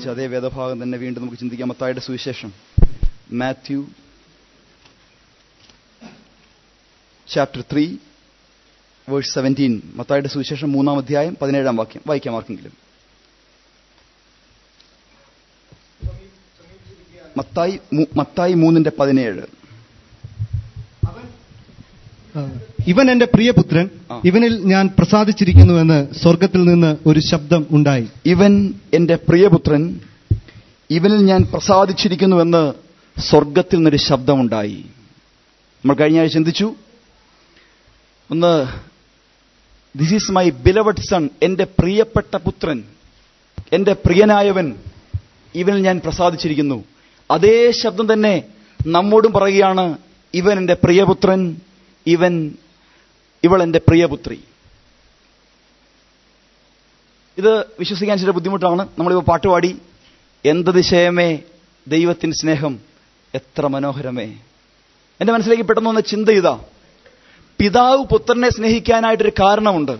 ചിന്തിച്ച അതേ വേദഭാഗം തന്നെ വീണ്ടും നമുക്ക് ചിന്തിക്കാം മത്തായുടെ സുവിശേഷം Matthew chapter three verse seventeen മത്തായുടെ സുവിശേഷം മൂന്നാം അധ്യായം പതിനേഴാം വാക്യം വായിക്കാം ആർക്കെങ്കിലും മത്തായി മൂ- മത്തായി മൂന്നിന്റെ പതിനേഴ് ഇവൻ എന്റെ പ്രിയപുത്രൻ ആ. ഇവനിൽ ഞാൻ പ്രസാദിച്ചിരിക്കുന്നുവെന്ന് സ്വർഗത്തിൽ നിന്ന് ഒരു ശബ്ദം ഉണ്ടായി ഇവൻ എന്റെ പ്രിയപുത്രൻ ഇവനിൽ ഞാൻ പ്രസാദിച്ചിരിക്കുന്നുവെന്ന് സ്വർഗത്തിൽ നിന്നൊരു ശബ്ദമുണ്ടായി നമ്മൾ കഴിഞ്ഞ ആഴ്ച ചിന്തിച്ചു ഒന്ന് this is my beloved son എന്റെ പ്രിയപ്പെട്ട പുത്രൻ എന്റെ പ്രിയനായവൻ ഇവനിൽ ഞാൻ പ്രസാദിച്ചിരിക്കുന്നു അതേ ശബ്ദം തന്നെ നമ്മോടും പറയുകയാണ് ഇവൻ എന്റെ പ്രിയപുത്രൻ ഇവൻ ഇവൾ എന്റെ പ്രിയപുത്രി ഇത് വിശ്വസിക്കാൻ ചില ബുദ്ധിമുട്ടാണ് നമ്മളിപ്പോൾ പാട്ടുപാടി എന്തതിശയമേ ദൈവത്തിൻ സ്നേഹം എത്ര മനോഹരമേ എന്റെ മനസ്സിലേക്ക് പെട്ടെന്ന് വന്ന ചിന്ത ഇതാ പിതാവ് പുത്രനെ സ്നേഹിക്കാനായിട്ടൊരു കാരണമുണ്ട്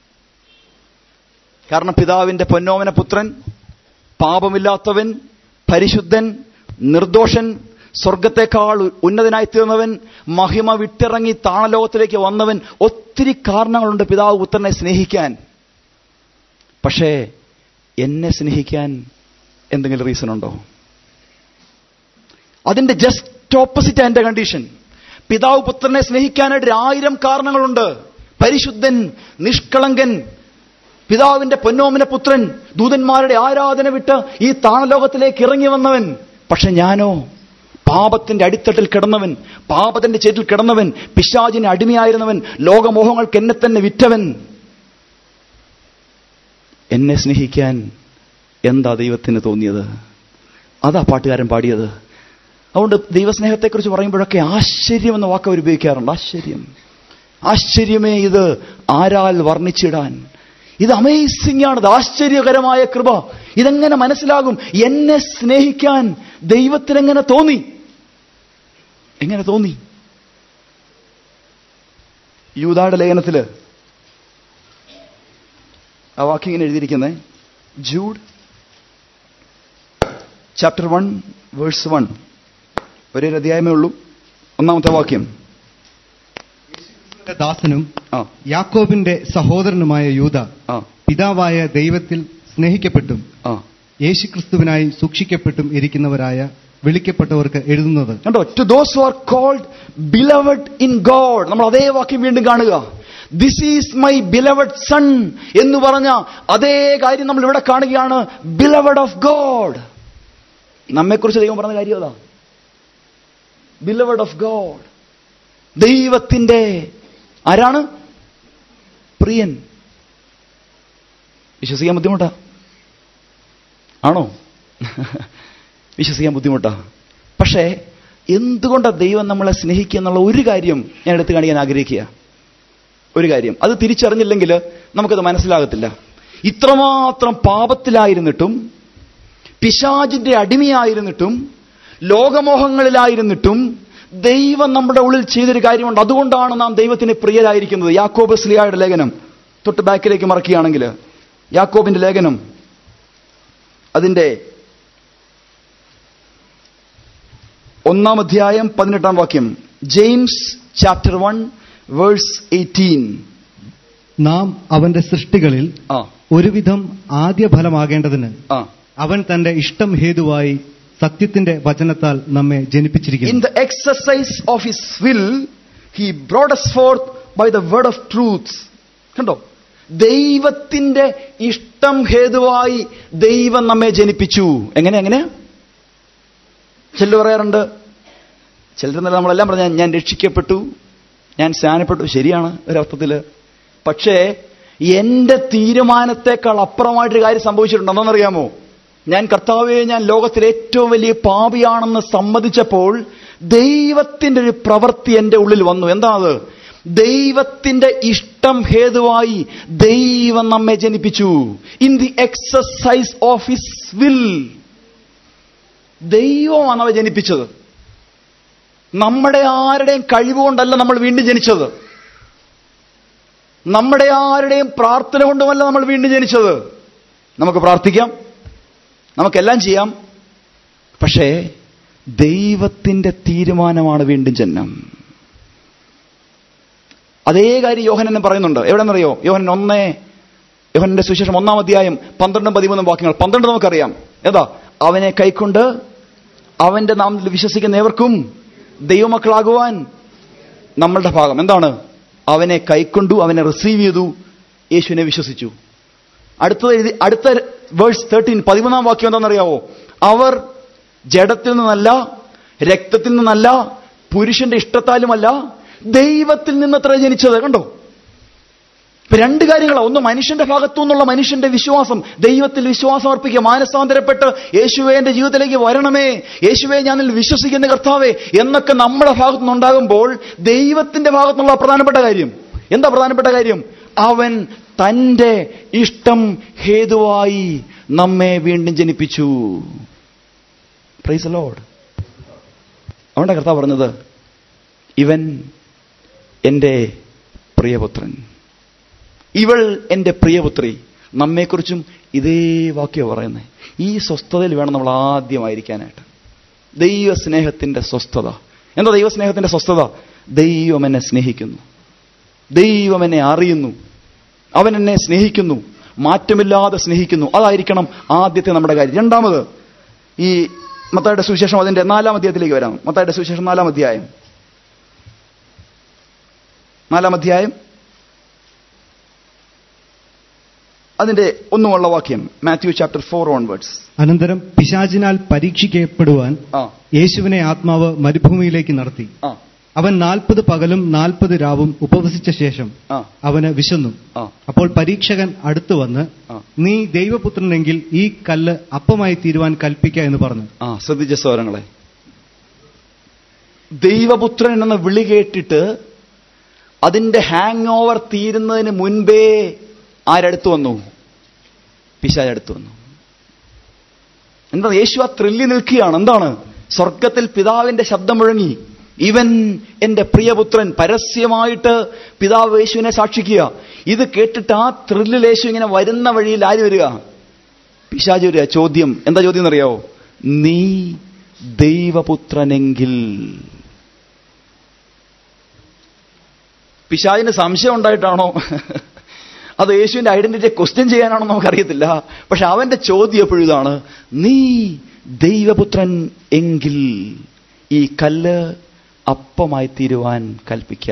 കാരണം പിതാവിന്റെ പൊന്നോമന പുത്രൻ പാപമില്ലാത്തവൻ പരിശുദ്ധൻ നിർദോഷൻ സ്വർഗത്തെക്കാൾ ഉന്നതനായി തീർന്നവൻ മഹിമ വിട്ടിറങ്ങി താണലോകത്തിലേക്ക് വന്നവൻ ഒത്തിരി കാരണങ്ങളുണ്ട് പിതാവ് പുത്രനെ സ്നേഹിക്കാൻ പക്ഷേ എന്നെ സ്നേഹിക്കാൻ എന്തെങ്കിലും റീസൺ ഉണ്ടോ അതിന്റെ ജസ്റ്റ് ഓപ്പോസിറ്റ് എന്റെ കണ്ടീഷൻ പിതാവ് പുത്രനെ സ്നേഹിക്കാനായിട്ട് ഒരു ആയിരം കാരണങ്ങളുണ്ട് പരിശുദ്ധൻ നിഷ്കളങ്കൻ പിതാവിന്റെ പൊന്നോമന പുത്രൻ ദൂതന്മാരുടെ ആരാധന വിട്ട് ഈ താണലോകത്തിലേക്ക് ഇറങ്ങി വന്നവൻ പക്ഷെ ഞാനോ പാപത്തിന്റെ അടിത്തട്ടിൽ കിടന്നവൻ പാപത്തിന്റെ ചേറ്റിൽ കിടന്നവൻ പിശാചിന് അടിമയായിരുന്നവൻ ലോകമോഹങ്ങൾക്ക് എന്നെ തന്നെ വിറ്റവൻ എന്നെ സ്നേഹിക്കാൻ എന്താ ദൈവത്തിന് തോന്നിയത് അതാ പാട്ടുകാരൻ പാടിയത് അതുകൊണ്ട് ദൈവസ്നേഹത്തെക്കുറിച്ച് പറയുമ്പോഴൊക്കെ ആശ്ചര്യം എന്ന വാക്ക് അവർ ഉപയോഗിക്കാറുണ്ട് ആശ്ചര്യം ആശ്ചര്യമേ ഇത് ആരാൽ വർണ്ണിച്ചിടാൻ ഇത് അമേസിംഗ് ആണ് ഇത് ആശ്ചര്യകരമായ കൃപ ഇതെങ്ങനെ മനസ്സിലാകും എന്നെ സ്നേഹിക്കാൻ ദൈവത്തിനെങ്ങനെ തോന്നി എങ്ങനെ തോന്നി യൂതായുടെ ലേഖനത്തില് ആ വാക്യം ഇങ്ങനെ എഴുതിയിരിക്കുന്നത് Jude chapter one verse one ഒരേ ഒരു അധ്യായമേ ഉള്ളൂ ഒന്നാമത്തെ വാക്യം ദാസനും ആ യാക്കോബിന്റെ സഹോദരനുമായ യൂത ആ പിതാവായ ദൈവത്തിൽ സ്നേഹിക്കപ്പെട്ടും ആ യേശുക്രിസ്തുവിനായി സൂക്ഷിക്കപ്പെട്ടും ഇരിക്കുന്നവരായ വിളിക്കപ്പെട്ടവർക്ക് എഴുതുന്നത് കണ്ടോ to those who are called beloved in God നമ്മൾ അതേ വാക്യം വീണ്ടും കാണുക this is my beloved son എന്ന് പറഞ്ഞ അതേ കാര്യം നമ്മൾ ഇവിടെ കാണുകയാണ് ബിലവഡ് ഓഫ് ഗോഡ് നമ്മെക്കുറിച്ച് ദൈവം പറഞ്ഞ കാര്യം അതാ ബിലവഡ് ഓഫ് ഗോഡ് ദൈവത്തിന്റെ ആരാണ് പ്രിയൻ വിശ്വസിക്കാൻ ബുദ്ധിമുട്ടാ ആണോ വിശ്വസിക്കാൻ ബുദ്ധിമുട്ടാ പക്ഷേ എന്തുകൊണ്ടാണ് ദൈവം നമ്മളെ സ്നേഹിക്കുക എന്നുള്ള ഒരു കാര്യം ഞാൻ എടുത്തു കാണിക്കാൻ ആഗ്രഹിക്കുക ഒരു കാര്യം അത് തിരിച്ചറിഞ്ഞില്ലെങ്കിൽ നമുക്കത് മനസ്സിലാകത്തില്ല ഇത്രമാത്രം പാപത്തിലായിരുന്നിട്ടും പിശാജിന്റെ അടിമയായിരുന്നിട്ടും ലോകമോഹങ്ങളിലായിരുന്നിട്ടും ദൈവം നമ്മുടെ ഉള്ളിൽ ചെയ്തൊരു കാര്യമുണ്ട് അതുകൊണ്ടാണ് നാം ദൈവത്തിന് പ്രിയരായിരിക്കുന്നത് യാക്കോബ് സ്ലിയായുടെ ലേഖനം തൊട്ട് ബാക്കിലേക്ക് മറക്കുകയാണെങ്കിൽ യാക്കോബിന്റെ ലേഖനം അതിന്റെ ഒന്നാം അധ്യായം പതിനെട്ടാം വാക്യം James chapter one verse eighteen നാം അവന്റെ സൃഷ്ടികളിൽ ആ ഒരുവിധം ആദ്യ ഫലമാകേണ്ടതിന് ആ അവൻ തന്റെ ഇഷ്ടം ഹേതുവായി സത്യത്തിന്റെ വചനത്താൽ നമ്മെ In ജനിപ്പിച്ചിരിക്കുന്നു the exercise of his will, he brought us forth by the word of truth. കണ്ടോ ദൈവത്തിന്റെ ഇഷ്ടം ഹേതുവായി ദൈവം നമ്മെ ജനിപ്പിച്ചു എങ്ങനെ എങ്ങനെ ചിലർ പറയാറുണ്ട് ചിലർ നമ്മളെല്ലാം പറഞ്ഞ ഞാൻ രക്ഷിക്കപ്പെട്ടു ഞാൻ സ്നാനപ്പെട്ടു ശരിയാണ് ഒരർത്ഥത്തില് പക്ഷേ എന്റെ തീരുമാനത്തെക്കാൾ അപ്പുറമായിട്ടൊരു കാര്യം സംഭവിച്ചിട്ടുണ്ട് എന്താണെന്നറിയാമോ ഞാൻ കർത്താവെ ഞാൻ ലോകത്തിലെ ഏറ്റവും വലിയ പാപിയാണെന്ന് സമ്മതിച്ചപ്പോൾ ദൈവത്തിന്റെ ഒരു പ്രവൃത്തി എന്റെ ഉള്ളിൽ വന്നു എന്താ അത് ദൈവത്തിന്റെ ഇഷ്ടം ഹേതുവായി ദൈവം നമ്മെ ജനിപ്പിച്ചു in the exercise of his will ദൈവമാണ് അവ ജനിപ്പിച്ചത് നമ്മുടെ ആരുടെയും കഴിവുകൊണ്ടല്ല നമ്മൾ വീണ്ടും ജനിച്ചത് നമ്മുടെ ആരുടെയും പ്രാർത്ഥന കൊണ്ടുമല്ല നമ്മൾ വീണ്ടും ജനിച്ചത് നമുക്ക് പ്രാർത്ഥിക്കാം നമുക്കെല്ലാം ചെയ്യാം പക്ഷേ ദൈവത്തിന്റെ തീരുമാനമാണ് വീണ്ടും ജന്മം അതേ കാര്യം യോഹനൻ പറയുന്നുണ്ട് എവിടെന്നറിയോ യോഹനൻ ഒന്നേ യോഹനന്റെ സുവിശേഷം ഒന്നാം അധ്യായം പന്ത്രണ്ടും പതിമൂന്നും വാക്യങ്ങൾ പന്ത്രണ്ട് നമുക്കറിയാം ഏതാ അവനെ കൈക്കൊണ്ട് അവന്റെ നാമത്തിൽ വിശ്വസിക്കുന്ന ഏവർക്കും ദൈവമക്കളാകുവാൻ നമ്മളുടെ ഭാഗം എന്താണ് അവനെ കൈക്കൊണ്ടു അവനെ റിസീവ് ചെയ്തു യേശുവിനെ വിശ്വസിച്ചു അടുത്ത എഴുതി അടുത്ത വേഴ്സ് തേർട്ടീൻ പതിമൂന്നാം വാക്യം എന്താണെന്നറിയാവോ അവർ ജഡത്തിൽ നിന്നല്ല രക്തത്തിൽ നിന്നല്ല പുരുഷന്റെ ഇഷ്ടത്താലുമല്ല ദൈവത്തിൽ നിന്നത്ര ജനിച്ചത് കണ്ടോ ഇപ്പൊ രണ്ട് കാര്യങ്ങളാണ് ഒന്ന് മനുഷ്യന്റെ ഭാഗത്തു നിന്നുള്ള മനുഷ്യന്റെ വിശ്വാസം ദൈവത്തിൽ വിശ്വാസം അർപ്പിക്കുക മാനസാന്തരപ്പെട്ട് യേശുവെ എന്റെ ജീവിതത്തിലേക്ക് വരണമേ യേശുവെ ഞാൻ നിന്നിൽ വിശ്വസിക്കുന്ന കർത്താവേ എന്നൊക്കെ നമ്മുടെ ഭാഗത്തു നിന്നുണ്ടാകുമ്പോൾ ദൈവത്തിന്റെ ഭാഗത്തുനിന്നുള്ള പ്രധാനപ്പെട്ട കാര്യം എന്താ പ്രധാനപ്പെട്ട കാര്യം അവൻ തന്റെ ഇഷ്ടം ഹേതുവായി നമ്മെ വീണ്ടും ജനിപ്പിച്ചു പ്രൈസ് ലോഡ് അവന്റെ കർത്താവ് പറഞ്ഞത് ഇവൻ എന്റെ പ്രിയപുത്രൻ ഇവൾ എന്റെ പ്രിയപുത്രി നമ്മെക്കുറിച്ചും ഇതേ വാക്യം പറയുന്നത് ഈ സ്വസ്ഥതയിൽ വേണം നമ്മൾ ആദ്യമായിരിക്കാനായിട്ട് ദൈവസ്നേഹത്തിന്റെ സ്വസ്ഥത എന്താ ദൈവസ്നേഹത്തിന്റെ സ്വസ്ഥത ദൈവം എന്നെ സ്നേഹിക്കുന്നു ദൈവം എന്നെ അറിയുന്നു അവൻ എന്നെ സ്നേഹിക്കുന്നു മാറ്റമില്ലാതെ സ്നേഹിക്കുന്നു അതായിരിക്കണം ആദ്യത്തെ നമ്മുടെ കാര്യം രണ്ടാമത് ഈ മത്തായുടെ സുവിശേഷം അതിന്റെ നാലാം അധ്യായത്തിലേക്ക് വരാം മത്തായുടെ സുവിശേഷം നാലാം അധ്യായം നാലാം അധ്യായം അതിന്റെ ഒന്നുമുള്ള വാക്യം മാത്യു ചാപ്റ്റർ ഫോർ ഓൺവേർഡ്സ് അനന്തരം പിശാചിനാൽ പരീക്ഷിക്കപ്പെടുവാൻ ആ യേശുവിനെ ആത്മാവ് മരുഭൂമിയിലേക്ക് നടത്തി ആ അവൻ നാൽപ്പത് പകലും നാൽപ്പത് രാവും ഉപവസിച്ച ശേഷം ആ അവന് വിശന്നു ആ അപ്പോൾ പരീക്ഷകൻ അടുത്തു വന്ന് ആ. നീ ദൈവപുത്രനെങ്കിൽ ഈ കല്ല് അപ്പമായി തീരുവാൻ കൽപ്പിക്ക എന്ന് പറഞ്ഞു ആ ശ്രദ്ധിച്ച സ്വരങ്ങളെ ദൈവപുത്രൻ എന്ന വിളി കേട്ടിട്ട് അതിന്റെ ഹാങ് ഓവർ തീരുന്നതിന് മുൻപേ ആരടുത്തു വന്നു പിശാജ് അടുത്തു വന്നു എന്താ യേശു ആ ത്രില്ലി നിൽക്കുകയാണ് എന്താണ് സ്വർഗത്തിൽ പിതാവിന്റെ ശബ്ദം മുഴങ്ങി ഇവൻ എന്റെ പ്രിയപുത്രൻ പരസ്യമായിട്ട് പിതാവ് യേശുവിനെ സാക്ഷിക്കുക ഇത് കേട്ടിട്ട് ആ ത്രില്ലിൽ യേശു ഇങ്ങനെ വരുന്ന വഴിയിൽ ആര് വരിക പിശാജ് വരിക ചോദ്യം എന്താ ചോദ്യം എന്നറിയാവോ നീ ദൈവപുത്രനെങ്കിൽ പിശാജിന് സംശയം ഉണ്ടായിട്ടാണോ അത് യേശുവിന്റെ ഐഡന്റിറ്റിയെ ക്വസ്റ്റ്യൻ ചെയ്യാനാണോ നമുക്കറിയത്തില്ല പക്ഷെ അവന്റെ ചോദ്യം എപ്പോഴും ഇതാണ് നീ ദൈവപുത്രൻ എങ്കിൽ ഈ കല്ല് അപ്പമായി തീരുവാൻ കൽപ്പിക്ക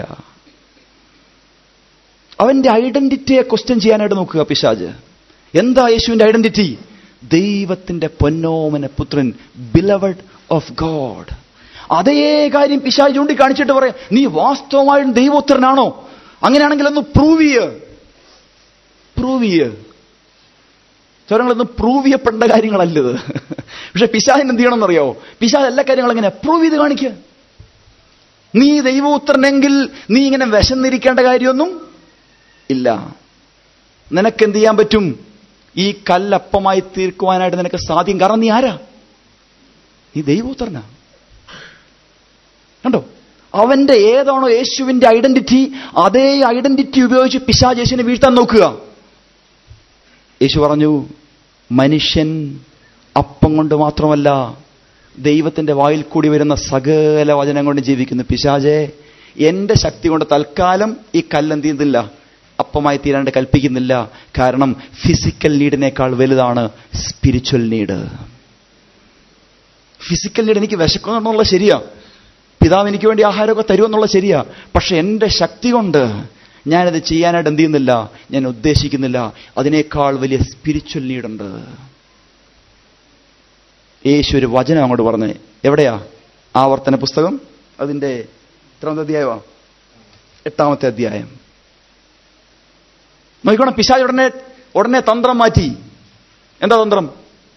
അവന്റെ ഐഡന്റിറ്റിയെ ക്വസ്റ്റ്യൻ ചെയ്യാനായിട്ട് നോക്കുക പിശാജ് എന്താ യേശുവിന്റെ ഐഡന്റിറ്റി ദൈവത്തിന്റെ പൊന്നോമന പുത്രൻ ബിലവഡ് ഓഫ് ഗോഡ് അതേ കാര്യം പിശാജ് ചൂണ്ടിക്കാണിച്ചിട്ട് പറയാം നീ വാസ്തവമായും ദൈവോത്തരനാണോ അങ്ങനെയാണെങ്കിൽ ഒന്ന് പ്രൂവ് ചെയ്യ പ്രൂവ് ചെയ്യ സ്വരങ്ങളൊന്നും പ്രൂവ് ചെയ്യപ്പെടേണ്ട കാര്യങ്ങളല്ലത് പക്ഷെ പിശാജിന് എന്ത് ചെയ്യണമെന്നറിയാവോ പിശാജ് എല്ലാ കാര്യങ്ങളും എങ്ങനെ പ്രൂവ് ചെയ്ത് കാണിക്കുക നീ ദൈവോത്തരനെങ്കിൽ നീ ഇങ്ങനെ വിശന്നിരിക്കേണ്ട കാര്യമൊന്നും ഇല്ല നിനക്ക് എന്ത് ചെയ്യാൻ പറ്റും ഈ കല്ലപ്പമായി തീർക്കുവാനായിട്ട് നിനക്ക് സാധ്യം കാരണം നീ ആരാ നീ ദൈവോത്തരനാ കണ്ടോ അവന്റെ ഏതാണോ യേശുവിന്റെ ഐഡന്റിറ്റി അതേ ഐഡന്റിറ്റി ഉപയോഗിച്ച് പിശാജ് യേശുവിനെ വീഴ്ത്താൻ നോക്കുക യേശു പറഞ്ഞു മനുഷ്യൻ അപ്പം കൊണ്ട് മാത്രമല്ല ദൈവത്തിന്റെ വായിൽ കൂടി വരുന്ന സകല വചനം കൊണ്ട് ജീവിക്കുന്നു പിശാജെ എന്റെ ശക്തി കൊണ്ട് തൽക്കാലം ഈ കല്ലെന്ത് ചെയ്യുന്നില്ല അപ്പമായി തീരാണ്ട് കൽപ്പിക്കുന്നില്ല കാരണം ഫിസിക്കൽ നീഡിനേക്കാൾ വലുതാണ് സ്പിരിച്വൽ നീഡ് ഫിസിക്കൽ നീഡ് എനിക്ക് വിശക്കുന്നു എന്നുള്ളത് ശരിയാ പിതാവ് എനിക്ക് വേണ്ടി ആഹാരമൊക്കെ തരുമെന്നുള്ള ശരിയാ പക്ഷെ എൻ്റെ ശക്തി കൊണ്ട് ഞാനത് ചെയ്യാനായിട്ട് എന്ത് ചെയ്യുന്നില്ല ഞാൻ ഉദ്ദേശിക്കുന്നില്ല അതിനേക്കാൾ വലിയ സ്പിരിച്വൽ നീഡുണ്ട് യേശു ഒരു വചനം അങ്ങോട്ട് പറഞ്ഞേ എവിടെയാ ആവർത്തന പുസ്തകം അതിന്റെ എത്രാമത്തെ അധ്യായമാ എട്ടാമത്തെ അധ്യായം നോക്കിക്കോണം പിശാജ് ഉടനെ ഉടനെ തന്ത്രം മാറ്റി എന്താ തന്ത്രം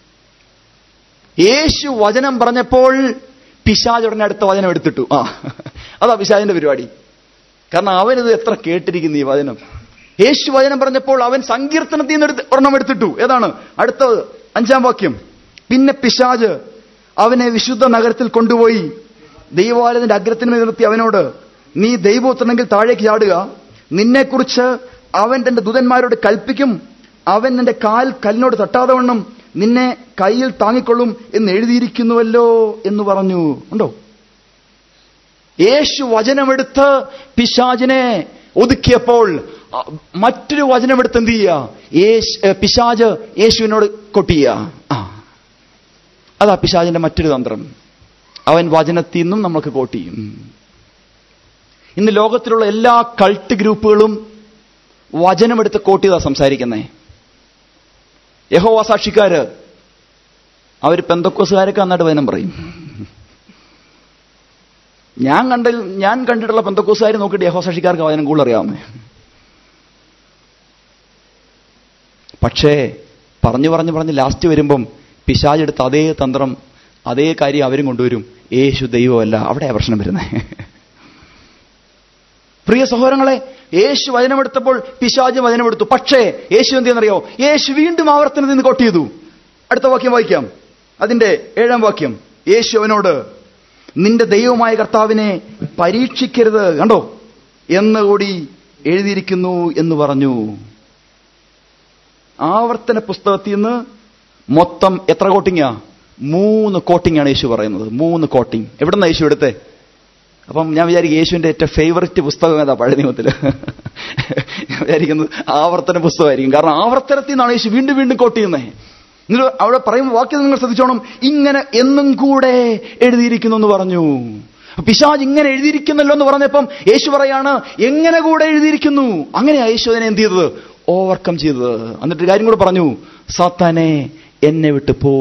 യേശു വചനം പറഞ്ഞപ്പോൾ പിശാജ് ഉടനെ അടുത്ത വചനം എടുത്തിട്ടു ആ അതാ പിശാജിന്റെ പരിപാടി കാരണം അവനിത് എത്ര കേട്ടിരിക്കുന്നു ഈ വചനം യേശു വചനം പറഞ്ഞപ്പോൾ അവൻ സങ്കീർത്തനത്തിൽ നിന്ന് എടുത്ത് ഒരെണ്ണം എടുത്തിട്ടു ഏതാണ് അടുത്തത് അഞ്ചാം വാക്യം പിന്നെ പിശാജ് അവനെ വിശുദ്ധ നഗരത്തിൽ കൊണ്ടുപോയി ദൈവാലയത്തിന്റെ അഗ്രത്തിന് നിർത്തി അവനോട് നീ ദൈവോത്തരനെങ്കിൽ താഴേക്ക് ചാടുക നിന്നെക്കുറിച്ച് അവൻ തന്റെ ദൂതന്മാരോട് കൽപ്പിക്കും അവൻ നിന്റെ കാൽ കല്ലിനോട് തട്ടാതെ വണ്ണം നിന്നെ കയ്യിൽ താങ്ങിക്കൊള്ളും എന്ന് എഴുതിയിരിക്കുന്നുവല്ലോ എന്ന് പറഞ്ഞു ഉണ്ടോ യേശു വചനമെടുത്ത് പിശാചിനെ ഒതുക്കിയപ്പോൾ അ, മറ്റൊരു വചനമെടുത്ത് എന്ത് ചെയ്യുക യേശ് ഏ, പിശാജ് യേശുവിനോട് കൊട്ടിയ ആ അതാ പിശാജിന്റെ മറ്റൊരു തന്ത്രം അവൻ വചനത്തിൽ നിന്നും നമുക്ക് കോട്ട് ചെയ്യും ഇന്ന് ലോകത്തിലുള്ള എല്ലാ കൾട്ട് ഗ്രൂപ്പുകളും വചനമെടുത്ത് കോട്ട് ചെയ്താ സംസാരിക്കുന്നേ യഹോവ സാക്ഷിക്കാര് അവർ പെന്തക്കോസുകാരൊക്കെ നന്നായിട്ട് വചനം പറയും ഞാൻ കണ്ട ഞാൻ കണ്ടിട്ടുള്ള പെന്തക്കോസുകാർ നോക്കിയിട്ട് യഹോ സാക്ഷിക്കാർക്ക് വചനം കൂടുതൽ അറിയാമേ പക്ഷേ പറഞ്ഞു പറഞ്ഞു പറഞ്ഞ് ലാസ്റ്റ് വരുമ്പം പിശാചെടുത്ത് അതേ തന്ത്രം അതേ കാര്യം അവരും കൊണ്ടുവരും യേശു ദൈവമല്ല അവിടെയാ പ്രശ്നം വരുന്നത് പ്രിയ സഹോദരങ്ങളെ യേശു വചനമെടുത്തപ്പോൾ പിശാജ് വചനമെടുത്തു പക്ഷേ യേശു എന്തെന്നറിയോ യേശു വീണ്ടും ആവർത്തനത്തിൽ നിന്ന് കൊട്ട് ചെയ്തു അടുത്ത വാക്യം വായിക്കാം അതിന്റെ ഏഴാം വാക്യം യേശു അവനോട് നിന്റെ ദൈവമായ കർത്താവിനെ പരീക്ഷിക്കരുത് കണ്ടോ എന്ന് കൂടി എഴുതിയിരിക്കുന്നു എന്ന് പറഞ്ഞു ആവർത്തന പുസ്തകത്തിൽ നിന്ന് മൊത്തം എത്ര കോട്ടിങ്ങാ മൂന്ന് കോട്ടിംഗ് ആണ് യേശു പറയുന്നത് മൂന്ന് കോട്ടിംഗ് എവിടുന്ന യേശു എടുത്തേ അപ്പം ഞാൻ വിചാരിക്കും യേശുവിന്റെ ഏറ്റവും ഫേവററ്റ് പുസ്തകം ഏതാ പഴയ നിയമത്തിൽ ഞാൻ വിചാരിക്കുന്നത് ആവർത്തന പുസ്തകമായിരിക്കും കാരണം ആവർത്തനത്തിൽ നിന്നാണ് യേശു വീണ്ടും വീണ്ടും കോട്ട് ചെയ്യുന്നത് നിങ്ങൾ അവിടെ പറയുമ്പോൾ വാക്യം നിങ്ങൾ ശ്രദ്ധിച്ചോണം ഇങ്ങനെ എന്നും കൂടെ എഴുതിയിരിക്കുന്നു എന്ന് പറഞ്ഞു പിശാജ് ഇങ്ങനെ എഴുതിയിരിക്കുന്നല്ലോ എന്ന് പറഞ്ഞപ്പം യേശു പറയാണ് എങ്ങനെ കൂടെ എഴുതിയിരിക്കുന്നു അങ്ങനെയാ യേശു അതിനെ എന്ത് ചെയ്തത് ഓവർകം ചെയ്തത് എന്നിട്ട് ഒരു കാര്യം കൂടെ പറഞ്ഞു സാത്താനെ എന്നെ വിട്ട് പോ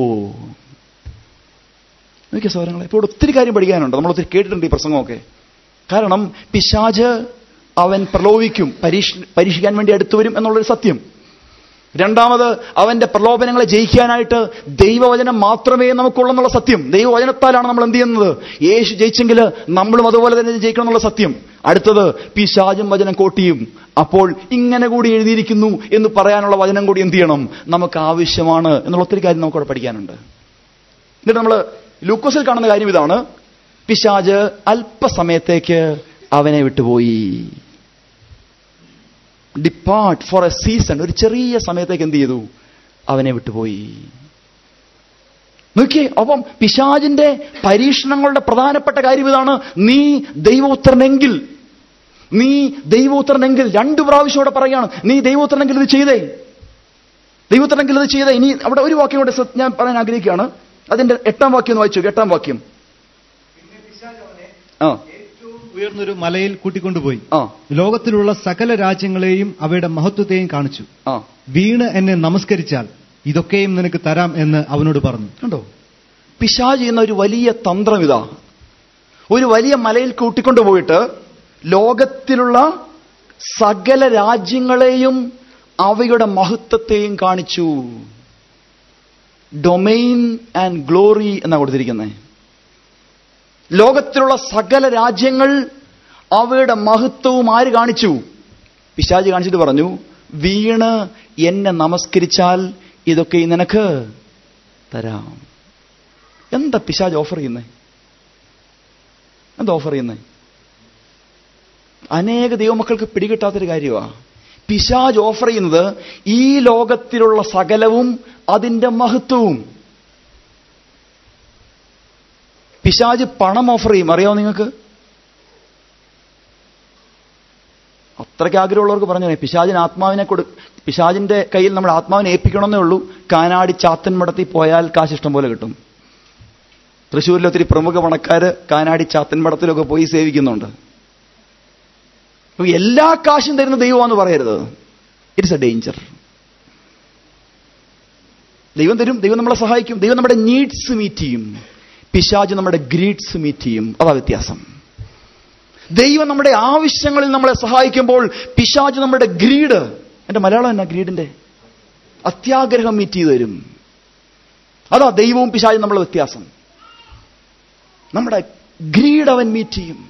നോക്കിയ സൗരങ്ങളെ ഇപ്പോൾ ഇവിടെ ഒത്തിരി കാര്യം പഠിക്കാനുണ്ട് നമ്മൾ ഒത്തിരി കേട്ടിട്ടുണ്ട് ഈ പ്രസംഗമൊക്കെ കാരണം പിശാജ് അവൻ പ്രലോഭിക്കും പരീക്ഷ പരീക്ഷിക്കാൻ വേണ്ടി അടുത്തു വരും എന്നുള്ളൊരു സത്യം രണ്ടാമത് അവന്റെ പ്രലോഭനങ്ങളെ ജയിക്കാനായിട്ട് ദൈവവചനം മാത്രമേ നമുക്കുള്ളെന്നുള്ള സത്യം ദൈവവചനത്താലാണ് നമ്മൾ എന്ത് ചെയ്യുന്നത് യേശു ജയിച്ചെങ്കിൽ നമ്മളും അതുപോലെ തന്നെ ജയിക്കണം എന്നുള്ള സത്യം അടുത്തത് പിശാചും വചനം കോട്ടിയും അപ്പോൾ ഇങ്ങനെ കൂടി എഴുതിയിരിക്കുന്നു എന്ന് പറയാനുള്ള വചനം കൂടി എന്ത് ചെയ്യണം നമുക്ക് ആവശ്യമാണ് എന്നുള്ള ഒത്തിരി കാര്യം നമുക്കവിടെ പഠിക്കാനുണ്ട് എന്നിട്ട് നമ്മൾ ലൂക്കോസിൽ കാണുന്ന കാര്യം ഇതാണ് പിശാജ് അല്പസമയത്തേക്ക് അവനെ വിട്ടുപോയി ഡിപ്പാർട്ട് ഫോർ എ സീസൺ ഒരു ചെറിയ സമയത്തേക്ക് എന്ത് ചെയ്തു അവനെ വിട്ടുപോയി നോക്കിയേ അപ്പം പിശാജിന്റെ പരീക്ഷണങ്ങളുടെ പ്രധാനപ്പെട്ട കാര്യം ഇതാണ് നീ ദൈവോത്തരനെങ്കിൽ നീ ദൈവോത്തരനെങ്കിൽ രണ്ടു പ്രാവശ്യം ഇവിടെ പറയാണ് നീ ദൈവോത്തരനെങ്കിൽ ഇത് ചെയ്തേ ദൈവോത്തരനെങ്കിൽ ഇത് ചെയ്തേ ഇനി അവിടെ ഒരു വാക്യം കൂടെ ശ്രദ്ധ- ഞാൻ പറയാൻ ആഗ്രഹിക്കുകയാണ് അതിന്റെ എട്ടാം വാക്യം ഒന്ന് വായിച്ചു എട്ടാം വാക്യം ആ ഏറ്റവും ഉയർന്നൊരു മലയിൽ കൂട്ടിക്കൊണ്ടുപോയി ആ ലോകത്തിലുള്ള സകല രാജ്യങ്ങളെയും അവയുടെ മഹത്വത്തെയും കാണിച്ചു ആ വീണ് എന്നെ നമസ്കരിച്ചാൽ ഇതൊക്കെയും നിനക്ക് തരാം എന്ന് അവനോട് പറഞ്ഞു കണ്ടോ പിശാജ് ചെയ്യുന്ന ഒരു വലിയ തന്ത്രം ഇതാ ഒരു വലിയ മലയിൽ കൂട്ടിക്കൊണ്ടു പോയിട്ട് ലോകത്തിലുള്ള സകല രാജ്യങ്ങളെയും അവയുടെ മഹത്വത്തെയും കാണിച്ചു ഡൊമൈൻ ആൻഡ് ഗ്ലോറി എന്നാണ് കൊടുത്തിരിക്കുന്നത് ലോകത്തിലുള്ള സകല രാജ്യങ്ങൾ അവയുടെ മഹത്വവും ആര് കാണിച്ചു പിശാജ് കാണിച്ചിട്ട് പറഞ്ഞു വീണ് എന്നെ നമസ്കരിച്ചാൽ ഇതൊക്കെ നിനക്ക് തരാം എന്താ പിശാജ് ഓഫർ ചെയ്യുന്നേ എന്താ ഓഫർ ചെയ്യുന്നേ അനേക ദൈവമക്കൾക്ക് പിടികിട്ടാത്തൊരു കാര്യമാണ് പിശാജ് ഓഫർ ചെയ്യുന്നത് ഈ ലോകത്തിലുള്ള സകലവും അതിന്റെ മഹത്വവും പിശാജ് പണം ഓഫർ ചെയ്യും അറിയാമോ നിങ്ങൾക്ക് അത്രയ്ക്ക് ആഗ്രഹമുള്ളവർക്ക് പറഞ്ഞു പിശാജിന് ആത്മാവിനെ കൊടു പിശാജിന്റെ കയ്യിൽ നമ്മൾ ആത്മാവിനെ ഏൽപ്പിക്കണമെന്നേ ഉള്ളൂ കാനാടി ചാത്തൻ മടത്തിൽ പോയാൽ കാശ് ഇഷ്ടം പോലെ കിട്ടും തൃശ്ശൂരിലെ ഒത്തിരി പ്രമുഖ പണക്കാര് കാനാടി ചാത്തൻ മടത്തിലൊക്കെ പോയി സേവിക്കുന്നുണ്ട് അപ്പൊ എല്ലാ കാശും തരുന്ന ദൈവമാണെന്ന് പറയരുത് ഇറ്റ്സ് എ ഡേഞ്ചർ ദൈവം തരും ദൈവം നമ്മളെ സഹായിക്കും ദൈവം നമ്മുടെ നീഡ്സ് മീറ്റ് ചെയ്യും പിശാജ് നമ്മുടെ ഗ്രീഡ്സ് മീറ്റ് ചെയ്യും അതാ വ്യത്യാസം ദൈവം നമ്മുടെ ആവശ്യങ്ങളിൽ നമ്മളെ സഹായിക്കുമ്പോൾ പിശാജ് നമ്മുടെ ഗ്രീഡ് എന്റെ മലയാളം എന്നാ ഗ്രീഡിന്റെ അത്യാഗ്രഹം മീറ്റ് ചെയ്തു തരും അതാ ദൈവവും പിശാചും നമ്മളെ വ്യത്യാസം നമ്മുടെ ഗ്രീഡ് അവൻ മീറ്റ് ചെയ്യും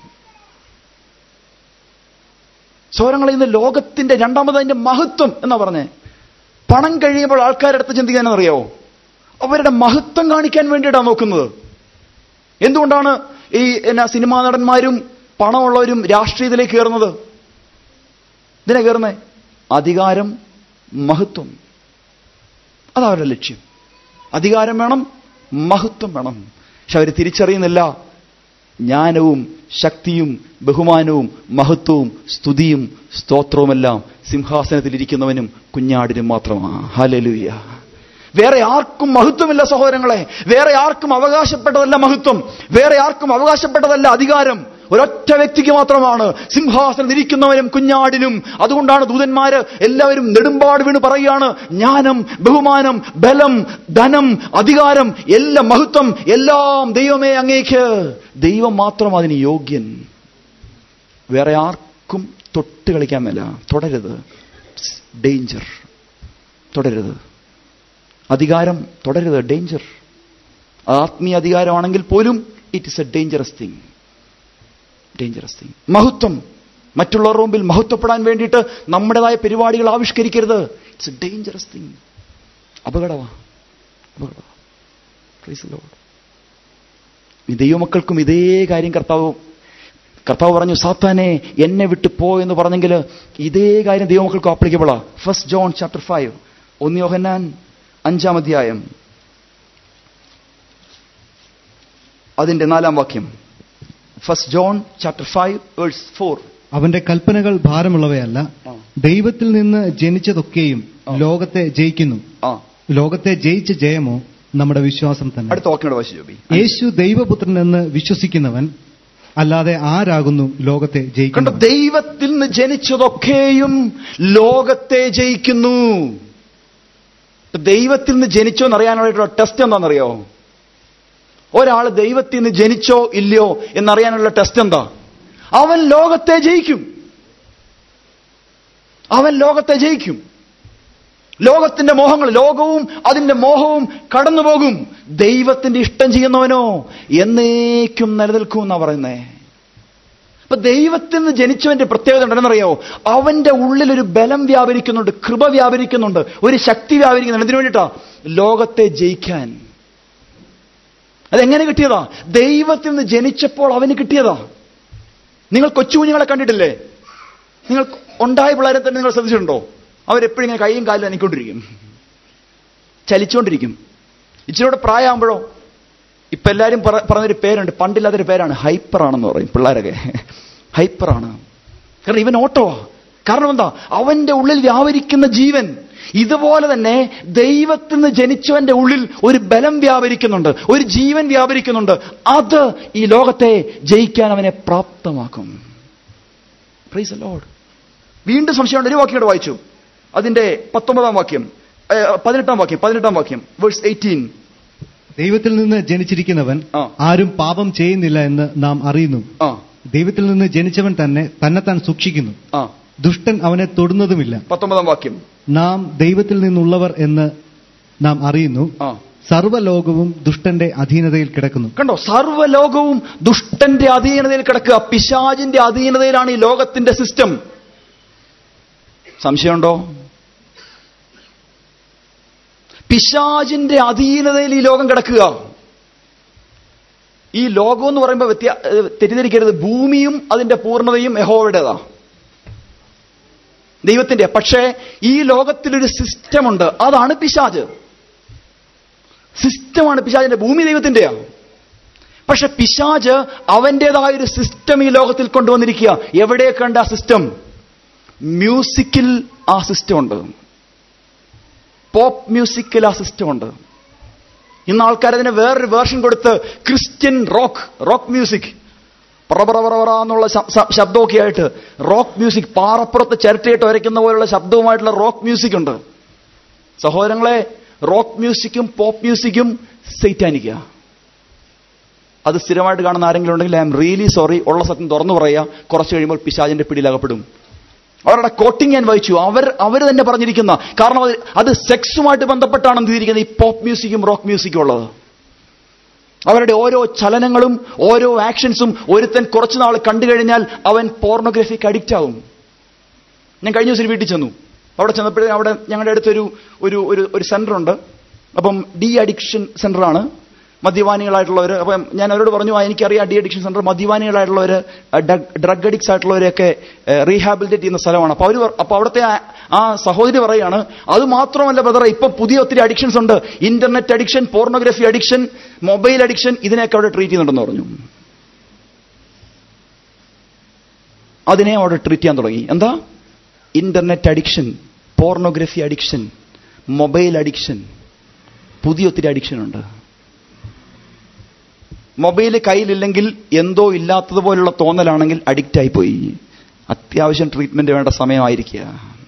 സ്വരങ്ങൾ ഇന്ന് ലോകത്തിന്റെ രണ്ടാമത് അതിന്റെ മഹത്വം എന്നാ പറഞ്ഞേ പണം കഴിയുമ്പോൾ ആൾക്കാരെടുത്ത് ചിന്തിക്കാൻ അറിയാവോ അവരുടെ മഹത്വം കാണിക്കാൻ വേണ്ടിയിട്ടാണ് നോക്കുന്നത് എന്തുകൊണ്ടാണ് ഈ എന്നാ സിനിമാ നടന്മാരും പണമുള്ളവരും രാഷ്ട്രീയത്തിലേക്ക് കയറുന്നത് ഇതിനെ കയറുന്നേ അധികാരം മഹത്വം അതവരുടെ ലക്ഷ്യം അധികാരം വേണം മഹത്വം വേണം പക്ഷെ അവർ തിരിച്ചറിയുന്നില്ല ജ്ഞാനവും ശക്തിയും ബഹുമാനവും മഹത്വവും സ്തുതിയും സ്തോത്രവുമെല്ലാം സിംഹാസനത്തിലിരിക്കുന്നവനും കുഞ്ഞാടിനും മാത്രമാണ് ഹലലുയ വേറെ ആർക്കും മഹത്വമില്ല സഹോദരങ്ങളെ വേറെ ആർക്കും അവകാശപ്പെട്ടതല്ല മഹത്വം വേറെ ആർക്കും അവകാശപ്പെട്ടതല്ല അധികാരം ഒരൊറ്റ വ്യക്തിക്ക് മാത്രമാണ് സിംഹാസനം ഇരിക്കുന്നവനും കുഞ്ഞാടിനും അതുകൊണ്ടാണ് ദൂതന്മാര് എല്ലാവരും നെടുമ്പാട് വീണ് പറയുകയാണ് ജ്ഞാനം ബഹുമാനം ബലം ധനം അധികാരം എല്ലാ മഹത്വം എല്ലാം ദൈവമേ അങ്ങേക്ക് ദൈവം മാത്രം അതിന് യോഗ്യൻ വേറെ ആർക്കും തൊട്ട് കളിക്കാൻ മേല തുടരുത് ഡേഞ്ചർ തുടരുത് അധികാരം തുടരുത് ഡേഞ്ചർ ആത്മീയ അധികാരമാണെങ്കിൽ പോലും it is a dangerous thing dangerous thing മഹത്വം മറ്റുള്ളവരുടെ മുമ്പിൽ മഹത്വപ്പെടാൻ വേണ്ടിയിട്ട് നമ്മുടേതായ പരിപാടികൾ ആവിഷ്കരിക്കരുത് ഇറ്റ്സ് എ ഡേഞ്ചറസ് തിങ് അപകടമാ അപകടമാ Praise the Lord. ഈ ദൈവമക്കൾക്കും ഇതേ കാര്യം കർത്താവ് കർത്താവ് പറഞ്ഞു സാത്താനെ എന്നെ വിട്ട് പോ എന്ന് പറഞ്ഞെങ്കിൽ ഇതേ കാര്യം ദൈവമക്കൾക്കും ആപ്ലിക്കബിളാ ഫസ്റ്റ് ജോൺ ചാപ്റ്റർ ഫൈവ് ഒന്ന് യോഹന്നാൻ അഞ്ചാം അധ്യായം അതിന്റെ നാലാം വാക്യം first John chapter five verse four അവന്റെ കൽപ്പനകൾ ഭാരമുള്ളവയല്ല ആ. ദൈവത്തിൽ നിന്ന് ജനിച്ചതൊക്കെയും ആ. ലോകത്തെ ജയിക്കുന്നു ആ ലോകത്തെ ജയിച്ച ജയമോ നമ്മുടെ വിശ്വാസം തന്നെ അടുത്ത വാക്കിനോട് വായിച്ചു ജോബി യേശു ദൈവപുത്രൻ എന്ന് വിശ്വസിക്കുന്നവൻ അല്ലാതെ ആരാകുന്നു ലോകത്തെ കണ്ടോ ജയിക്കുന്നത് ദൈവത്തിൽ നിന്ന് ജനിച്ചതൊക്കെയും ലോകത്തെ ജയിക്കുന്നു ഇപ്പൊ ദൈവത്തിൽ നിന്ന് ജനിച്ചോ എന്നറിയാനുള്ള ടെസ്റ്റ് എന്താണെന്നറിയോ ഒരാൾ ദൈവത്തിൽ നിന്ന് ജനിച്ചോ ഇല്ലയോ എന്നറിയാനുള്ള ടെസ്റ്റ് എന്താ അവൻ ലോകത്തെ ജയിക്കും അവൻ ലോകത്തെ ജയിക്കും ലോകത്തിന്റെ മോഹങ്ങൾ ലോകവും അതിന്റെ മോഹവും കടന്നു പോകും ദൈവത്തിന്റെ ഇഷ്ടം ചെയ്യുന്നവനോ എന്നേക്കും നിലനിൽക്കും എന്നാ പറയുന്നേ അപ്പൊ ദൈവത്തിൽ നിന്ന് ജനിച്ചവന്റെ പ്രത്യേകത ഉണ്ടെന്നറിയോ അവന്റെ ഉള്ളിൽ ഒരു ബലം വ്യാപരിക്കുന്നുണ്ട് കൃപ വ്യാപരിക്കുന്നുണ്ട് ഒരു ശക്തി വ്യാപരിക്കുന്നുണ്ട് എന്തിനു വേണ്ടിയിട്ടാ ലോകത്തെ ജയിക്കാൻ അതെങ്ങനെ കിട്ടിയതാ ദൈവത്തിൽ നിന്ന് ജനിച്ചപ്പോൾ അവന് കിട്ടിയതാ നിങ്ങൾ കൊച്ചു കുഞ്ഞുങ്ങളെ കണ്ടിട്ടില്ലേ നിങ്ങൾ ഉണ്ടായ പിള്ളേരെ തന്നെ നിങ്ങൾ ശ്രദ്ധിച്ചിട്ടുണ്ടോ അവരെപ്പോഴും ഇങ്ങനെ കൈയും കാലും അനക്കൊണ്ടിരിക്കും ചലിച്ചുകൊണ്ടിരിക്കും ഇച്ചിരിയോടെ പ്രായമാകുമ്പോഴോ ഇപ്പൊ എല്ലാവരും പറ- പറഞ്ഞൊരു പേരുണ്ട് പണ്ടില്ലാത്തൊരു പേരാണ് ഹൈപ്പർ ആണെന്ന് പറയും പിള്ളേരൊക്കെ ഹൈപ്പറാണ് കാരണം ഇവൻ ഓട്ടോവാ കാരണം എന്താ അവന്റെ ഉള്ളിൽ വ്യാപരിക്കുന്ന ജീവൻ ഇതുപോലെ തന്നെ ദൈവത്തിൽ നിന്ന് ജനിച്ചവന്റെ ഉള്ളിൽ ഒരു ബലം വ്യാപരിക്കുന്നുണ്ട് ഒരു ജീവൻ വ്യാപരിക്കുന്നുണ്ട് അത് ഈ ലോകത്തെ ജയിക്കാൻ അവനെ പ്രാപ്തമാക്കും പ്രൈസ് ലോഡ് വീണ്ടും സംശയമുണ്ട് ഒരു വാക്യം കൂടെ വായിച്ചു അതിന്റെ പത്തൊമ്പതാം വാക്യം ഏ, പതിനെട്ടാം വാക്യം പതിനെട്ടാം വാക്യം വേഴ്സ് എയ്റ്റീൻ ദൈവത്തിൽ നിന്ന് ജനിച്ചിരിക്കുന്നവൻ ആ. ആരും പാപം ചെയ്യുന്നില്ല എന്ന് നാം അറിയുന്നു ആ ദൈവത്തിൽ നിന്ന് ജനിച്ചവൻ തന്നെ തന്നെത്താൻ സൂക്ഷിക്കുന്നു ആ ദുഷ്ടൻ അവനെ തൊടുന്നതുമില്ല പത്തൊമ്പതാം വാക്യം നാം ദൈവത്തിൽ നിന്നുള്ളവർ എന്ന് നാം അറിയുന്നു ആ സർവ്വലോകവും ദുഷ്ടന്റെ അധീനതയിൽ കിടക്കുന്നു കണ്ടോ സർവ്വലോകവും ദുഷ്ടന്റെ അധീനതയിൽ കിടക്കുക പിശാജിന്റെ അധീനതയിലാണ് ഈ ലോകത്തിന്റെ സിസ്റ്റം സംശയമുണ്ടോ പിശാജിന്റെ അധീനതയിൽ ഈ ലോകം കിടക്കുക ഈ ലോകം എന്ന് പറയുമ്പോൾ വ്യത്യാ ഏഹ് തെറ്റിദ്ധരിക്കരുത് ഭൂമിയും അതിന്റെ പൂർണ്ണതയും യഹോവയുടേതാ ദൈവത്തിന്റെ പക്ഷേ ഈ ലോകത്തിലൊരു സിസ്റ്റമുണ്ട് അതാണ് പിശാജ് സിസ്റ്റമാണ് പിശാജിന്റെ ഭൂമി ദൈവത്തിന്റെയാ പക്ഷെ പിശാജ് അവന്റേതായ ഒരു സിസ്റ്റം ഈ ലോകത്തിൽ കൊണ്ടുവന്നിരിക്കുക എവിടെ കണ്ട ആ സിസ്റ്റം മ്യൂസിക്കിൽ ആ സിസ്റ്റം ഉണ്ട് പോപ്പ് മ്യൂസിക്കിൽ ആ സിസ്റ്റം ഉണ്ട് ഇന്ന് ആൾക്കാർ അതിന് വേറൊരു വേർഷൻ കൊടുത്ത് ക്രിസ്ത്യൻ റോക്ക് റോക്ക് മ്യൂസിക് പറ പറ പറ എന്നുള്ള ശ- ശ- ശബ്ദമൊക്കെ ആയിട്ട് റോക്ക് മ്യൂസിക് പാറപ്പുറത്ത് ചിരട്ടയിട്ട് വരയ്ക്കുന്ന പോലുള്ള ശബ്ദവുമായിട്ടുള്ള റോക്ക് മ്യൂസിക് ഉണ്ട് സഹോദരങ്ങളെ റോക്ക് മ്യൂസിക്കും പോപ്പ് മ്യൂസിക്കും സൈറ്റാനിക്ക അത് സ്ഥിരമായിട്ട് കാണുന്ന ആരെങ്കിലും ഉണ്ടെങ്കിൽ ഐ എം റിയലി സോറി ഉള്ള സത്യം തുറന്നു പറയുക കുറച്ച് കഴിയുമ്പോൾ പിശാജിന്റെ പിടിയിലകപ്പെടും അവരുടെ കോട്ടിങ് ഞാൻ വായിച്ചു അവർ അവർ തന്നെ പറഞ്ഞിരിക്കുന്ന കാരണം അത് അത് സെക്സുമായിട്ട് ബന്ധപ്പെട്ടാണ് എന്ത് ചെയ്തിരിക്കുന്നത് ഈ പോപ്പ് മ്യൂസിക്കും റോക്ക് മ്യൂസിക്കും ഉള്ളത് അവരുടെ ഓരോ ചലനങ്ങളും ഓരോ ആക്ഷൻസും ഒരുത്തൻ കുറച്ചു നാൾ കണ്ടു കഴിഞ്ഞാൽ അവൻ പോർണോഗ്രഫിക്ക് അഡിക്റ്റ് ആവും ഞാൻ കഴിഞ്ഞ ദിവസം ഒരു വീട്ടിൽ ചെന്നു അവിടെ ചെന്നപ്പോഴേ അവിടെ ഞങ്ങളുടെ അടുത്തൊരു ഒരു ഒരു ഒരു സെന്റർ ഉണ്ട് അപ്പം ഡി അഡിക്ഷൻ സെന്ററാണ് മദ്യപാനികളായിട്ടുള്ളവർ അപ്പം ഞാൻ അവരോട് പറഞ്ഞു "ആ, എനിക്കറിയാം ഡി അഡിക്ഷൻ സെന്റർ മദ്യപാനികളായിട്ടുള്ളവർ ഡ്രഗ് അഡിക്ട്സ് ആയിട്ടുള്ളവരെയൊക്കെ റീഹാബിലിറ്റേറ്റ് ചെയ്യുന്ന സ്ഥലമാണ് അപ്പോൾ അവർ അപ്പോൾ അവിടുത്തെ ആ- ആ സഹോദരി പറയാണ് അത് മാത്രമല്ല ബ്രദറെ ഇപ്പം പുതിയ ഒത്തിരി അഡിക്ഷൻസ് ഉണ്ട് internet addiction pornography addiction mobile addiction ഇതിനെയൊക്കെ അവിടെ ട്രീറ്റ് ചെയ്യുന്നുണ്ടെന്ന് പറഞ്ഞു അതിനെ അവിടെ ട്രീറ്റ് ചെയ്യാൻ തുടങ്ങി എന്താ internet addiction pornography addiction mobile addiction പുതിയ ഒത്തിരി അഡിക്ഷൻ ഉണ്ട് മൊബൈൽ കയ്യിലില്ലെങ്കിൽ എന്തോ ഇല്ലാത്തതുപോലുള്ള തോന്നലാണെങ്കിൽ അഡിക്റ്റ് ആയിപ്പോയി അത്യാവശ്യം ട്രീറ്റ്മെന്റ് വേണ്ട സമയമായിരിക്കുക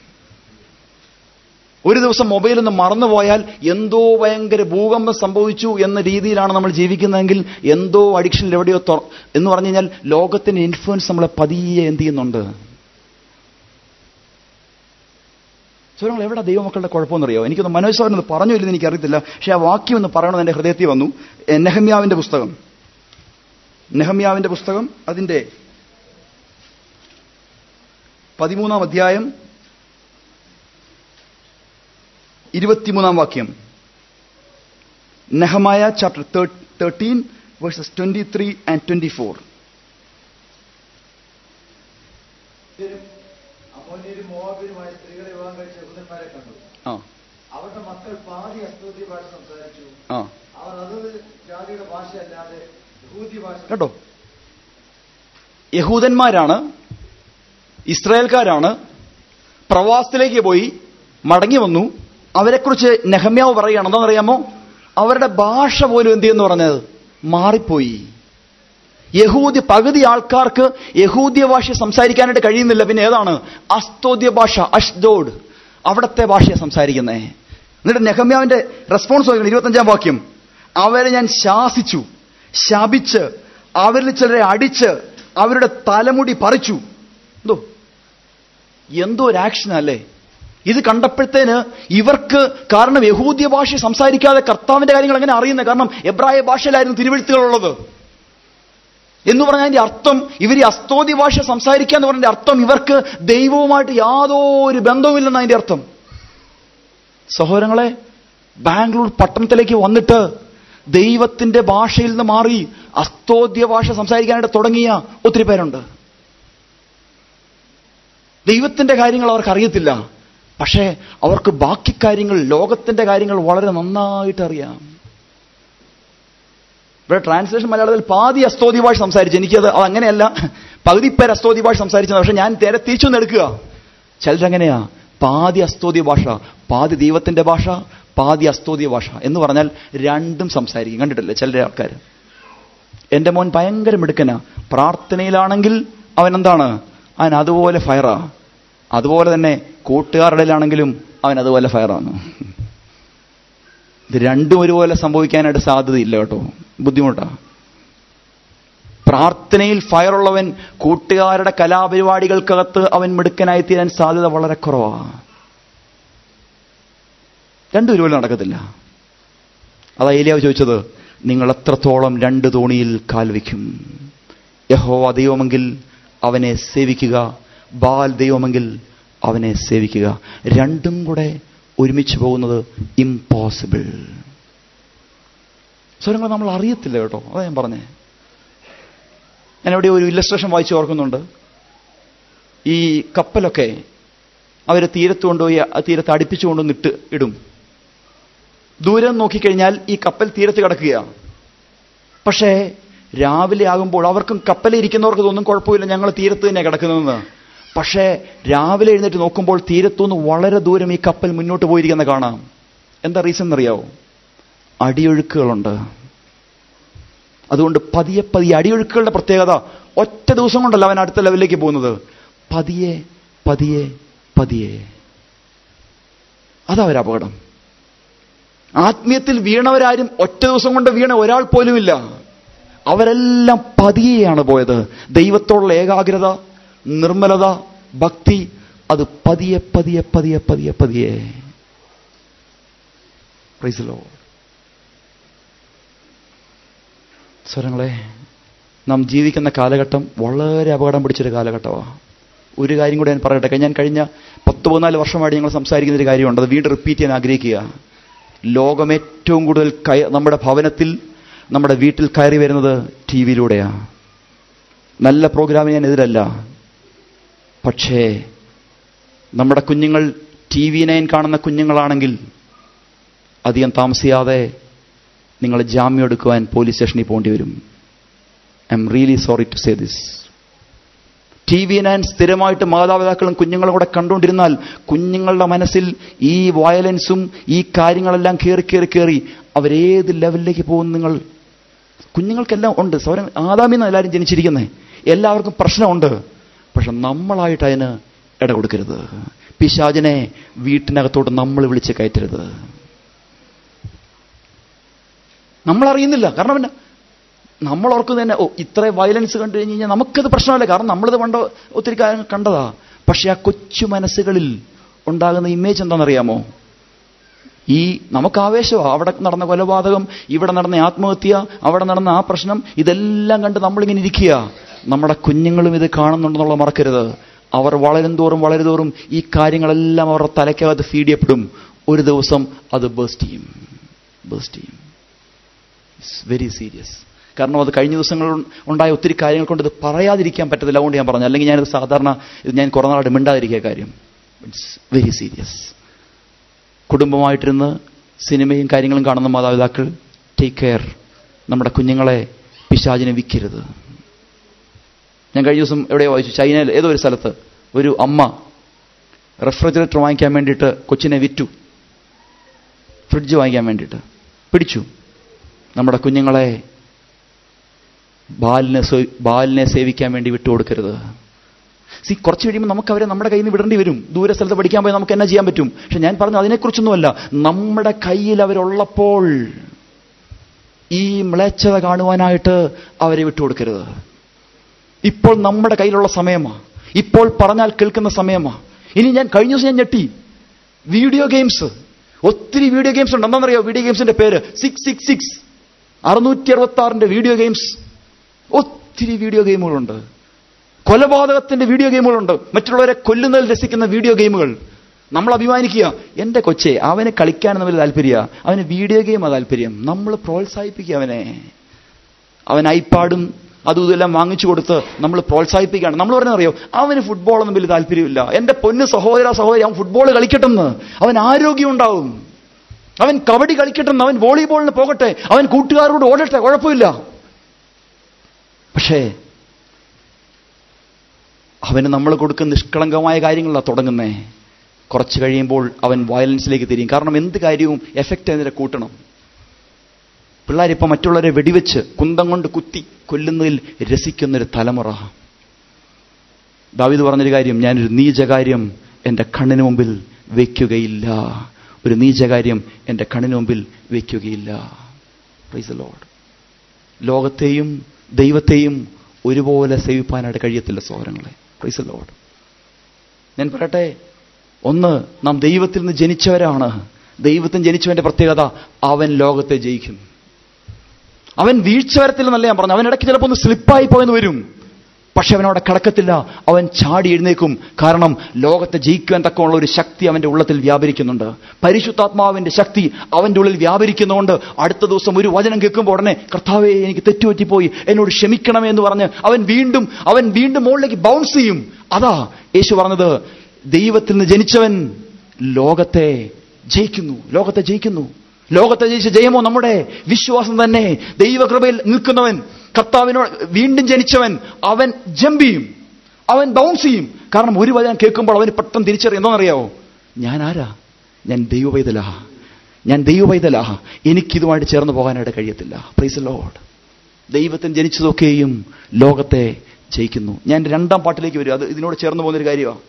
ഒരു ദിവസം മൊബൈൽ ഒന്ന് മറന്നുപോയാൽ എന്തോ ഭയങ്കര ഭൂകമ്പം സംഭവിച്ചു എന്ന രീതിയിലാണ് നമ്മൾ ജീവിക്കുന്നതെങ്കിൽ എന്തോ അഡിക്ഷനിൽ എവിടെയോ തൊ- എന്ന് പറഞ്ഞു കഴിഞ്ഞാൽ ലോകത്തിന്റെ ഇൻഫ്ലുവൻസ് നമ്മളെ പതിയെ എന്ത് ചെയ്യുന്നുണ്ട് സ്വരങ്ങൾ എവിടെ ദൈവമക്കളുടെ കുഴപ്പമെന്നറിയോ എനിക്കൊന്ന് മനോജ് സാറിനത് പറഞ്ഞു ഇല്ലെന്ന് എനിക്കറിയത്തില്ല പക്ഷെ ആ വാക്യം ഒന്ന് പറയണമെന്ന് എൻ്റെ ഹൃദയത്തിൽ വന്നു എ, നെഹമ്യാവിന്റെ പുസ്തകം നെഹമ്യാവിന്റെ പുസ്തകം അതിന്റെ പതിമൂന്നാം അധ്യായം ഇരുപത്തിമൂന്നാം വാക്യം Nehemiah chapter thirteen verses twenty three and twenty four അമോന്യരും മോവാബിനുമായ സ്ത്രീകളെ വിവാഹം കഴിച്ച യഹൂദന്മാരെ കണ്ടു ആ അവരുടെ മക്കൾ പാതി അസ്തോദ്യ ഭാഷ സംസാരിച്ചു ആ അവർ അതത് ജാതിയുടെ ഭാഷയല്ലാതെ യഹൂദി ഭാഷ കേട്ടോ യഹൂദന്മാരാണ് ഇസ്രായേൽക്കാരാണ് പ്രവാസത്തിലേക്ക് പോയി മടങ്ങി വന്നു അവരെക്കുറിച്ച് നെഹമ്യാവ് പറയുകയാണ് എന്താണെന്നറിയാമോ അവരുടെ ഭാഷ പോലും എന്ത് ചെയ്യുന്നു പറഞ്ഞത് മാറിപ്പോയി യഹൂദി പകുതി ആൾക്കാർക്ക് യഹൂദ്യ ഭാഷ സംസാരിക്കാനായിട്ട് കഴിയുന്നില്ല പിന്നെ ഏതാണ് അസ്തോദ്യ ഭാഷ അഷ്ദോഡ് അവിടത്തെ ഭാഷയെ സംസാരിക്കുന്നേ എന്നിട്ട് നെഹമ്യാവിന്റെ റെസ്പോൺസ് നോക്കണം ഇരുപത്തഞ്ചാം വാക്യം അവരെ ഞാൻ ശാസിച്ചു ശപിച്ച് അവരിൽ ചിലരെ അടിച്ച് അവരുടെ തലമുടി പറിച്ചു എന്തോ എന്തോ ഒരു ആക്ഷൻ അല്ലേ ഇത് കണ്ടപ്പോഴത്തേന് ഇവർക്ക് കാരണം യഹൂദ്യ ഭാഷ സംസാരിക്കാതെ കർത്താവിന്റെ കാര്യങ്ങൾ എങ്ങനെ അറിയുന്നത് കാരണം എബ്രായ ഭാഷയിലായിരുന്നു തിരുവെഴുത്തുകളുള്ളത് എന്ന് പറഞ്ഞാൽ അതിന്റെ അർത്ഥം ഇവർ ഈ അസ്തോതി ഭാഷ സംസാരിക്കുക എന്ന് പറഞ്ഞതിന്റെ അർത്ഥം ഇവർക്ക് ദൈവവുമായിട്ട് യാതൊരു ബന്ധവുമില്ലെന്ന് അതിന്റെ അർത്ഥം സഹോദരങ്ങളെ ബാംഗ്ലൂർ പട്ടണത്തിലേക്ക് വന്നിട്ട് ദൈവത്തിന്റെ ഭാഷയിൽ നിന്ന് മാറി അസ്തോദ്യ ഭാഷ സംസാരിക്കാനായിട്ട് തുടങ്ങിയ ഒത്തിരി പേരുണ്ട് ദൈവത്തിന്റെ കാര്യങ്ങൾ അവർക്ക് അറിയത്തില്ല പക്ഷേ അവർക്ക് ബാക്കി കാര്യങ്ങൾ ലോകത്തിന്റെ കാര്യങ്ങൾ വളരെ നന്നായിട്ട് അറിയാം ഇവിടെ ട്രാൻസ്ലേഷൻ മലയാളത്തിൽ പാതി അസ്തോതി ഭാഷ സംസാരിച്ചു എനിക്കത് അത് അങ്ങനെയല്ല പകുതി പേര് അസ്തോതി ഭാഷ സംസാരിച്ചത് പക്ഷെ ഞാൻ നേരെ തിരിച്ചൊന്ന് എടുക്കുക ചിലരെങ്ങനെയാ പാതി അസ്തോതി ഭാഷ പാതി ദൈവത്തിന്റെ ഭാഷ പാതി അസ്തോതി ഭാഷ എന്ന് പറഞ്ഞാൽ രണ്ടും സംസാരിക്കും കണ്ടിട്ടില്ലേ ചില ആൾക്കാർ എന്റെ മോൻ ഭയങ്കര മിടുക്കനാ പ്രാർത്ഥനയിലാണെങ്കിൽ അവൻ എന്താണ് അവൻ അതുപോലെ ഫയറാ അതുപോലെ തന്നെ കൂട്ടുകാരുടെ ഇടയിലാണെങ്കിലും അവൻ അതുപോലെ ഫയറാണ് ഇത് രണ്ടും ഒരുപോലെ സംഭവിക്കാനായിട്ട് സാധ്യതയില്ല കേട്ടോ ബുദ്ധിമുട്ടാ പ്രാർത്ഥനയിൽ ഫയറുള്ളവൻ കൂട്ടുകാരുടെ കലാപരിപാടികൾക്കകത്ത് അവൻ മിടുക്കനായി തീരാൻ സാധ്യത വളരെ കുറവാണ് രണ്ടും ഒരുപോലെ നടക്കത്തില്ല അതാ ഏലിയാവ് ചോദിച്ചത് നിങ്ങൾ എത്രത്തോളം രണ്ട് തോണിയിൽ കാൽ വയ്ക്കും യഹോവ ദൈവമെങ്കിൽ അവനെ സേവിക്കുക ബാൽ ദൈവമെങ്കിൽ അവനെ സേവിക്കുക രണ്ടും കൂടെ ഒരുമിച്ച് പോകുന്നത് ഇമ്പോസിബിൾ സ്വരങ്ങൾ നമ്മൾ അറിയത്തില്ല കേട്ടോ അതാ ഞാൻ പറഞ്ഞേ ഞാൻ എവിടെ ഒരു ഇല്ലസ്ട്രേഷൻ വായിച്ചു ഓർക്കുന്നുണ്ട് ഈ കപ്പലൊക്കെ അവർ തീരത്ത് കൊണ്ടുപോയി ആ തീരത്ത് അടുപ്പിച്ചു കൊണ്ടുവന്ന് ഇട്ട് ഇടും ദൂരം നോക്കിക്കഴിഞ്ഞാൽ ഈ കപ്പൽ തീരത്ത് കിടക്കുകയാണ് പക്ഷേ രാവിലെ ആകുമ്പോൾ അവർക്കും കപ്പലിൽ ഇരിക്കുന്നവർക്ക് തോന്നും കുഴപ്പമില്ല ഞങ്ങൾ തീരത്ത് തന്നെ കിടക്കുന്നതെന്ന് പക്ഷേ രാവിലെ എഴുന്നേറ്റ് നോക്കുമ്പോൾ തീരത്തുനിന്ന് വളരെ ദൂരം ഈ കപ്പൽ മുന്നോട്ട് പോയിരിക്കുന്ന കാണാം എന്താ റീസൺ എന്നറിയാവോ അടിയൊഴുക്കുകളുണ്ട് അതുകൊണ്ട് പതിയെ പതിയെ അടിയൊഴുക്കുകളുടെ പ്രത്യേകത ഒറ്റ ദിവസം കൊണ്ടല്ല അവൻ അടുത്ത ലെവലിലേക്ക് പോകുന്നത് പതിയെ പതിയെ പതിയെ അതാ ഒരു അപകടം ആത്മീയത്തിൽ വീണവരാരും ഒറ്റ ദിവസം കൊണ്ട് വീണ ഒരാൾ പോലുമില്ല അവരെല്ലാം പതിയെയാണ് പോയത് ദൈവത്തോടുള്ള ഏകാഗ്രത നിർമ്മലത ഭക്തി അത് പതിയെ പതിയെ പതിയെ പതിയെ പതിയെ Praise the Lord. സ്വരങ്ങളെ നാം ജീവിക്കുന്ന കാലഘട്ടം വളരെ അപകടം പിടിച്ചൊരു കാലഘട്ടമാണ് ഒരു കാര്യം കൂടെ ഞാൻ പറയട്ടെ ഞാൻ കഴിഞ്ഞ പത്ത് പതിനാല് വർഷമായിട്ട് ഞങ്ങൾ സംസാരിക്കുന്ന ഒരു കാര്യമുണ്ട് അത് വീണ്ടും റിപ്പീറ്റ് ചെയ്യാൻ ആഗ്രഹിക്കുക ലോകം ഏറ്റവും കൂടുതൽ കയ നമ്മുടെ ഭവനത്തിൽ നമ്മുടെ വീട്ടിൽ കയറി വരുന്നത് ടി വിയിലൂടെയാ നല്ല പ്രോഗ്രാമിന് ഞാൻ എതിരല്ല പക്ഷേ നമ്മുടെ കുഞ്ഞുങ്ങൾ ടി വി നയൻ കാണുന്ന കുഞ്ഞുങ്ങളാണെങ്കിൽ അധികം താമസിയാതെ നിങ്ങൾ ജാമ്യം എടുക്കുവാൻ പോലീസ് സ്റ്റേഷനിൽ പോകേണ്ടി വരും I'm really sorry to say this T V nine സ്ഥിരമായിട്ട് മാതാപിതാക്കളും കുഞ്ഞുങ്ങളും കൂടെ കണ്ടുകൊണ്ടിരുന്നാൽ കുഞ്ഞുങ്ങളുടെ മനസ്സിൽ ഈ വയലൻസും ഈ കാര്യങ്ങളെല്ലാം കയറി കയറി കയറി അവരേത് ലെവലിലേക്ക് പോകും നിങ്ങൾ കുഞ്ഞുങ്ങൾക്കെല്ലാം ഉണ്ട് സൗരം ആദാമിന്ന് എല്ലാവരും ജനിച്ചിരിക്കുന്നത് എല്ലാവർക്കും പ്രശ്നമുണ്ട് പക്ഷെ നമ്മളായിട്ട് അതിന് ഇട കൊടുക്കരുത് പിശാചിനെ വീട്ടിനകത്തോട്ട് നമ്മൾ വിളിച്ച് കയറ്റരുത് നമ്മൾ അറിയുന്നില്ല കാരണം പിന്നെ നമ്മൾ ഓർക്കുന്നത് തന്നെ ഓ ഇത്ര വയലൻസ് കണ്ടു കഴിഞ്ഞ് കഴിഞ്ഞാൽ നമുക്കത് പ്രശ്നമല്ല കാരണം നമ്മളിത് പണ്ട് ഒത്തിരി കാര്യം കണ്ടതാ പക്ഷെ ആ കൊച്ചു മനസ്സുകളിൽ ഉണ്ടാകുന്ന ഇമേജ് എന്താണെന്നറിയാമോ ഈ നമുക്ക് ആവേശമാണ് അവിടെ നടന്ന കൊലപാതകം ഇവിടെ നടന്ന ആത്മഹത്യ അവിടെ നടന്ന ആ പ്രശ്നം ഇതെല്ലാം കണ്ട് നമ്മളിങ്ങനെ ഇരിക്കുക നമ്മുടെ കുഞ്ഞുങ്ങളും ഇത് കാണുന്നുണ്ടെന്നുള്ള മറക്കരുത് അവർ വളരും തോറും വളരും തോറും ഈ കാര്യങ്ങളെല്ലാം അവരുടെ തലയ്ക്കകത്ത് ഫീഡ് ചെയ്യപ്പെടും ഒരു ദിവസം അത് ബേസ്റ്റ് ചെയ്യും ബേസ്റ്റ് ചെയ്യും ഇറ്റ്സ് വെരി സീരിയസ് കാരണം അത് കഴിഞ്ഞ ദിവസങ്ങളിൽ ഉണ്ടായ ഒത്തിരി കാര്യങ്ങൾ കൊണ്ട് ഇത് പറയാതിരിക്കാൻ പറ്റത്തില്ല അതുകൊണ്ട് ഞാൻ പറഞ്ഞു അല്ലെങ്കിൽ ഞാനിത് സാധാരണ ഇത് ഞാൻ കുറേ നാളായിട്ട് മിണ്ടാതിരിക്കുക കാര്യം ഇറ്റ്സ് വെരി സീരിയസ് കുടുംബമായിട്ടിരുന്ന് സിനിമയും കാര്യങ്ങളും കാണുന്ന മാതാപിതാക്കൾ ടേക്ക് കെയർ നമ്മുടെ കുഞ്ഞുങ്ങളെ പിശാചിനെ വിൽക്കരുത് ഞാൻ കഴിഞ്ഞ ദിവസം എവിടെയോ വായിച്ചു ചൈനയിൽ ഏതോ ഒരു സ്ഥലത്ത് ഒരു അമ്മ റെഫ്രിജറേറ്റർ വാങ്ങിക്കാൻ വേണ്ടിയിട്ട് കൊച്ചിനെ വിറ്റു ഫ്രിഡ്ജ് വാങ്ങിക്കാൻ വേണ്ടിയിട്ട് പിടിച്ചു നമ്മുടെ കുഞ്ഞുങ്ങളെ ബാലിനെ സേ- ബാലിനെ സേവിക്കാൻ വേണ്ടി വിട്ടുകൊടുക്കരുത് സി കുറച്ച് കഴിയുമ്പോൾ നമുക്ക് അവരെ നമ്മുടെ കയ്യിൽ നിന്ന് വിടേണ്ടി വരും ദൂരെ സ്ഥലത്ത് പഠിക്കാൻ പോയി നമുക്ക് എന്നാ ചെയ്യാൻ പറ്റും പക്ഷെ ഞാൻ പറഞ്ഞു അതിനെക്കുറിച്ചൊന്നുമല്ല നമ്മുടെ കയ്യിൽ അവരുള്ളപ്പോൾ ഈ മ്ലേച്ഛത കാണുവാനായിട്ട് അവരെ വിട്ടുകൊടുക്കരുത് ഇപ്പോൾ നമ്മുടെ കയ്യിലുള്ള സമയമാ ഇപ്പോൾ പറഞ്ഞാൽ കേൾക്കുന്ന സമയമാ ഇനി ഞാൻ കഴിഞ്ഞ ദിവസം ഞാൻ ഞെട്ടി വീഡിയോ ഗെയിംസ് ഒത്തിരി വീഡിയോ ഗെയിംസ് ഉണ്ട് എന്താണെന്നറിയോ വീഡിയോ ഗെയിംസിന്റെ പേര് സിക്സ് സിക്സ് സിക്സ് അറുന്നൂറ്റി അറുപത്തി ആറിന്റെ വീഡിയോ ഗെയിംസ് ഒത്തിരി വീഡിയോ ഗെയിമുകളുണ്ട് കൊലപാതകത്തിന്റെ വീഡിയോ ഗെയിമുകളുണ്ട് മറ്റുള്ളവരെ കൊല്ലുന്നതിൽ രസിക്കുന്ന വീഡിയോ ഗെയിമുകൾ നമ്മൾ അഭിമാനിക്കുക എന്റെ കൊച്ചെ അവന് കളിക്കാനെന്ന് വലിയ താല്പര്യ അവന് വീഡിയോ ഗെയിമാ താല്പര്യം നമ്മൾ പ്രോത്സാഹിപ്പിക്കുക അവനെ അവൻ ഐപാഡും അതും ഇതെല്ലാം വാങ്ങിച്ചു കൊടുത്ത് നമ്മൾ പ്രോത്സാഹിപ്പിക്കുകയാണ് നമ്മൾ പറഞ്ഞ അറിയോ അവന് ഫുട്ബോളൊന്നും വലിയ താല്പര്യമില്ല എന്റെ പൊന്ന് സഹോദര സഹോദരി അവൻ ഫുട്ബോൾ കളിക്കട്ടെന്ന് അവൻ ആരോഗ്യം ഉണ്ടാവും അവൻ കബഡി കളിക്കട്ടെന്ന് അവൻ വോളിബോളിന് പോകട്ടെ അവൻ കൂട്ടുകാരോട് ഓടട്ടെ കുഴപ്പമില്ല പക്ഷേ അവന് നമ്മൾ കൊടുക്കുന്ന നിഷ്കളങ്കമായ കാര്യങ്ങളാണ് തുടങ്ങുന്നേ കുറച്ച് കഴിയുമ്പോൾ അവൻ വയലൻസിലേക്ക് തിരിയും കാരണം എന്ത് കാര്യവും എഫക്റ്റ് അതിനെ കൂട്ടണം പിള്ളേരിപ്പോൾ മറ്റുള്ളവരെ വെടിവെച്ച് കുന്തം കൊണ്ട് കുത്തി കൊല്ലുന്നതിൽ രസിക്കുന്നൊരു തലമുറ ദാവിദ് പറഞ്ഞൊരു കാര്യം ഞാനൊരു നീചകാര്യം എൻ്റെ കണ്ണിന് മുമ്പിൽ വയ്ക്കുകയില്ല ഒരു നീചകാര്യം എൻ്റെ കണ്ണിന് മുമ്പിൽ വയ്ക്കുകയില്ല പ്രൈസ് ലോഡ് ലോകത്തെയും ദൈവത്തെയും ഒരുപോലെ സേവിപ്പാനായിട്ട് കഴിയത്തില്ല സോദരങ്ങളെ പ്രൈസ് ലോഡ് ഞാൻ പറയട്ടെ ഒന്ന് നാം ദൈവത്തിൽ നിന്ന് ജനിച്ചവരാണ് ദൈവത്തിന് ജനിച്ചവന്റെ പ്രത്യേകത അവൻ ലോകത്തെ ജയിക്കും അവൻ വീഴ്ച വരത്തില്ലെന്നല്ല ഞാൻ പറഞ്ഞു അവൻ ഇടയ്ക്ക് ചിലപ്പോൾ ഒന്ന് സ്ലിപ്പായി പോയെന്ന് വരും പക്ഷെ അവൻ അവിടെ കിടക്കത്തില്ല അവൻ ചാടി എഴുന്നേക്കും കാരണം ലോകത്തെ ജയിക്കുവാൻ തക്കമുള്ള ഒരു ശക്തി അവന്റെ ഉള്ളത്തിൽ വ്യാപരിക്കുന്നുണ്ട് പരിശുദ്ധാത്മാവിന്റെ ശക്തി അവന്റെ ഉള്ളിൽ വ്യാപരിക്കുന്നതുകൊണ്ട് അടുത്ത ദിവസം ഒരു വചനം കേൾക്കുമ്പോൾ ഉടനെ കർത്താവെ എനിക്ക് തെറ്റുപറ്റിപ്പോയി എന്നോട് ക്ഷമിക്കണമേ എന്ന് പറഞ്ഞ് അവൻ വീണ്ടും അവൻ വീണ്ടും മുകളിലേക്ക് ബൗൺസ് ചെയ്യും അതാ യേശു പറഞ്ഞത് ദൈവത്തിൽ നിന്ന് ജനിച്ചവൻ ലോകത്തെ ജയിക്കുന്നു ലോകത്തെ ജയിക്കുന്നു ലോകത്തെ ജയിച്ച ജയമോ നമ്മുടെ വിശ്വാസം തന്നെ ദൈവകൃപയിൽ നിൽക്കുന്നവൻ കർത്താവിനോട് വീണ്ടും ജനിച്ചവൻ അവൻ ജമ്പ് ചെയ്യും അവൻ ബൗൺസ് ചെയ്യും കാരണം ഒരു വചനം കേൾക്കുമ്പോൾ അവന് പെട്ടെന്ന് തിരിച്ചറിയും എന്താണെന്നറിയാവോ ഞാൻ ആരാ ഞാൻ ദൈവവൈതലാ ഞാൻ ദൈവവൈതലാ എനിക്കിതുമായിട്ട് ചേർന്ന് പോകാനായിട്ട് കഴിയത്തില്ല പ്രൈസ് ലോഡ് ദൈവത്തിന് ജനിച്ചതൊക്കെയും ലോകത്തെ ജയിക്കുന്നു ഞാൻ രണ്ടാം പാട്ടിലേക്ക് വരും അത് ഇതിനോട് ചേർന്ന് പോകുന്നൊരു കാര്യമാണ്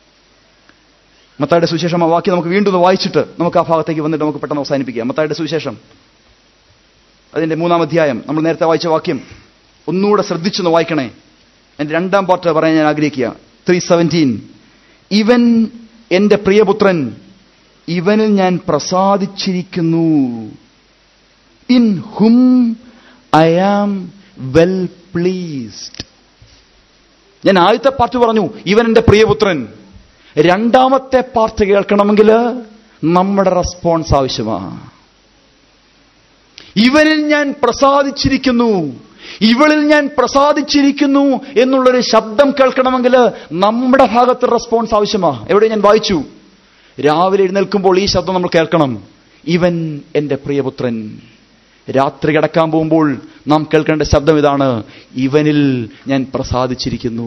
മത്തായുടെ സുവിശേഷം ആ വാക്യം നമുക്ക് വീണ്ടും ഒന്ന് വായിച്ചിട്ട് നമുക്ക് ആ ഭാഗത്തേക്ക് വന്നിട്ട് നമുക്ക് പെട്ടെന്ന് അവസാനിപ്പിക്കാം മത്തായുടെ സുവിശേഷം അതിന്റെ മൂന്നാം അധ്യായം നമ്മൾ നേരത്തെ വായിച്ച വാക്യം ഒന്നുകൂടെ ശ്രദ്ധിച്ചൊന്ന് വായിക്കണേ എന്റെ രണ്ടാം പാർട്ട് പറയാൻ ഞാൻ ആഗ്രഹിക്കുക ത്രീ സെവൻറ്റീൻ ഇവൻ എന്റെ പ്രിയപുത്രൻ ഇവനിൽ ഞാൻ പ്രസാദിച്ചിരിക്കുന്നു in him I am well pleased ഞാൻ ആദ്യത്തെ പാർട്ട് പറഞ്ഞു ഇവൻ എന്റെ പ്രിയപുത്രൻ രണ്ടാമത്തെ പാർട്ട് കേൾക്കണമെങ്കിൽ നമ്മുടെ റെസ്പോൺസ് ആവശ്യമാണ് ഇവനിൽ ഞാൻ പ്രസാദിച്ചിരിക്കുന്നു ഇവളിൽ ഞാൻ പ്രസാദിച്ചിരിക്കുന്നു എന്നുള്ളൊരു ശബ്ദം കേൾക്കണമെങ്കിൽ നമ്മുടെ ഭാഗത്ത് റെസ്പോൺസ് ആവശ്യമാ എവിടെ ഞാൻ വായിച്ചു രാവിലെ എഴുന്നേൽക്കുമ്പോൾ ഈ ശബ്ദം നമ്മൾ കേൾക്കണം ഇവൻ എന്റെ പ്രിയപുത്രൻ രാത്രി കിടക്കാൻ പോകുമ്പോൾ നാം കേൾക്കേണ്ട ശബ്ദം ഇതാണ് ഇവനിൽ ഞാൻ പ്രസാദിച്ചിരിക്കുന്നു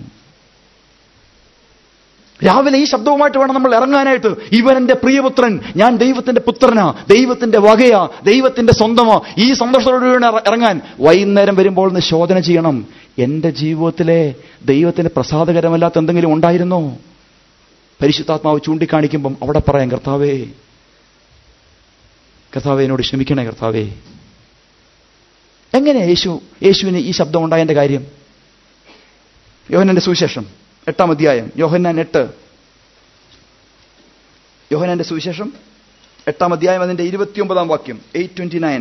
രാവിലെ ഈ ശബ്ദവുമായിട്ട് വേണം നമ്മൾ ഇറങ്ങാനായിട്ട് ഇവൻ എന്റെ പ്രിയപുത്രൻ ഞാൻ ദൈവത്തിന്റെ പുത്രനാ ദൈവത്തിന്റെ വകയാ ദൈവത്തിന്റെ സ്വന്തമാ ഈ സന്തോഷത്തോടെ വേണം ഇറ- ഇറങ്ങാൻ വൈകുന്നേരം വരുമ്പോൾ ഒന്ന് ശോധന ചെയ്യണം എന്റെ ജീവിതത്തിലെ ദൈവത്തിന് പ്രസാദകരമല്ലാത്ത എന്തെങ്കിലും ഉണ്ടായിരുന്നോ പരിശുദ്ധാത്മാവ് ചൂണ്ടിക്കാണിക്കുമ്പം അവിടെ പറയാം കർത്താവേ കർത്താവെ എന്നോട് ക്ഷമിക്കണേ കർത്താവേ എങ്ങനെ യേശു യേശുവിന് ഈ ശബ്ദം ഉണ്ടായതിന്റെ കാര്യം യോഹനന്റെ സുവിശേഷം എട്ടാം അധ്യായം യോഹന്നാൻ എട്ട് യോഹനാന്റെ സുവിശേഷം എട്ടാം അധ്യായം അതിന്റെ ഇരുപത്തിയൊമ്പതാം വാക്യം എയ്റ്റ് ട്വന്റി നയൻ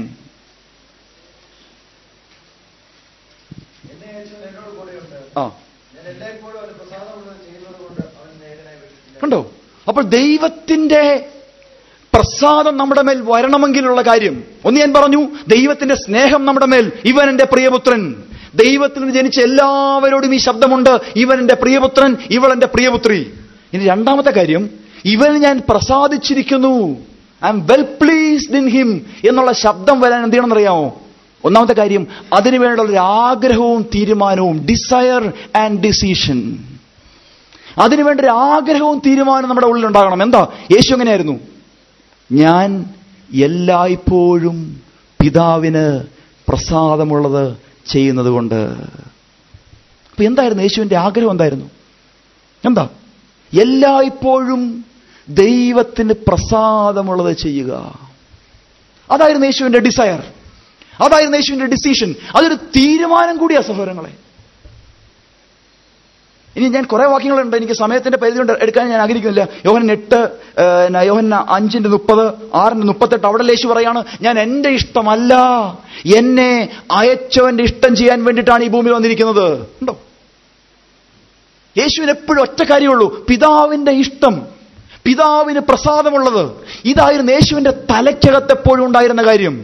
എന്നെ അയച്ചവൻ എന്നോട് കൂടെയുണ്ട് ആ ഞാൻ എല്ലായ്പ്പോഴും അവന് പ്രസാദമുള്ളത് ചെയ്യുന്നത് കൊണ്ട് അവൻ നേരനായി വിട്ടിട്ടില്ല കണ്ടോ അപ്പോൾ ദൈവത്തിന്റെ പ്രസാദം നമ്മുടെ മേൽ വരണമെങ്കിലുള്ള കാര്യം ഒന്ന് ഞാൻ പറഞ്ഞു ദൈവത്തിന്റെ സ്നേഹം നമ്മുടെ മേൽ ഇവൻ എന്റെ പ്രിയപുത്രൻ ദൈവത്തിൽ നിന്ന് ജനിച്ച എല്ലാവരോടും ഈ ശബ്ദമുണ്ട് ഇവൻ എന്റെ പ്രിയപുത്രൻ ഇവൾ എന്റെ പ്രിയപുത്രി ഇനി രണ്ടാമത്തെ കാര്യം ഇവൻ ഞാൻ പ്രസാദിച്ചിരിക്കുന്നു I'm well pleased in him എന്നുള്ള ശബ്ദം വരാൻ എന്ത് ചെയ്യണമെന്നറിയാമോ ഒന്നാമത്തെ കാര്യം അതിനുവേണ്ട ഒരു ആഗ്രഹവും തീരുമാനവും ഡിസയർ ആൻഡ് ഡിസിഷൻ അതിനുവേണ്ട ഒരു ആഗ്രഹവും തീരുമാനവും നമ്മുടെ ഉള്ളിൽ ഉണ്ടാകണം എന്താ യേശു എങ്ങനെയായിരുന്നു ഞാൻ എല്ലായ്പ്പോഴും പിതാവിന് പ്രസാദമുള്ളത് ചെയ്യുന്നത് കൊണ്ട് അപ്പൊ എന്തായിരുന്നു യേശുവിന്റെ ആഗ്രഹം എന്തായിരുന്നു എന്താ എല്ലായ്പ്പോഴും ദൈവത്തിന് പ്രസാദമുള്ളത് ചെയ്യുക അതായിരുന്നു യേശുവിന്റെ ഡിസയർ അതായിരുന്നു യേശുവിന്റെ ഡിസിഷൻ അതൊരു തീരുമാനം കൂടിയാ സഹോദരങ്ങളെ ഇനി ഞാൻ കുറെ വാക്യങ്ങളുണ്ട് എനിക്ക് സമയത്തിന്റെ പരിധി കൊണ്ട് എടുക്കാൻ ഞാൻ ആഗ്രഹിക്കുന്നില്ല യോഹൻ എട്ട് ഏഹ്, യോഹൻ അഞ്ചിന്റെ മുപ്പത് ആറിന്റെ മുപ്പത്തെട്ട് അവിടെ യേശു പറയാണ് ഞാൻ എന്റെ ഇഷ്ടമല്ല എന്നെ അയച്ചവന്റെ ഇഷ്ടം ചെയ്യാൻ വേണ്ടിയിട്ടാണ് ഈ ഭൂമിയിൽ വന്നിരിക്കുന്നത് ഉണ്ടോ യേശുവിന് എപ്പോഴും ഒറ്റ കാര്യമുള്ളൂ പിതാവിന്റെ ഇഷ്ടം പിതാവിന് പ്രസാദമുള്ളത് ഇതായിരുന്നു യേശുവിന്റെ തലയ്ക്കകത്ത് എപ്പോഴും ഉണ്ടായിരുന്ന കാര്യം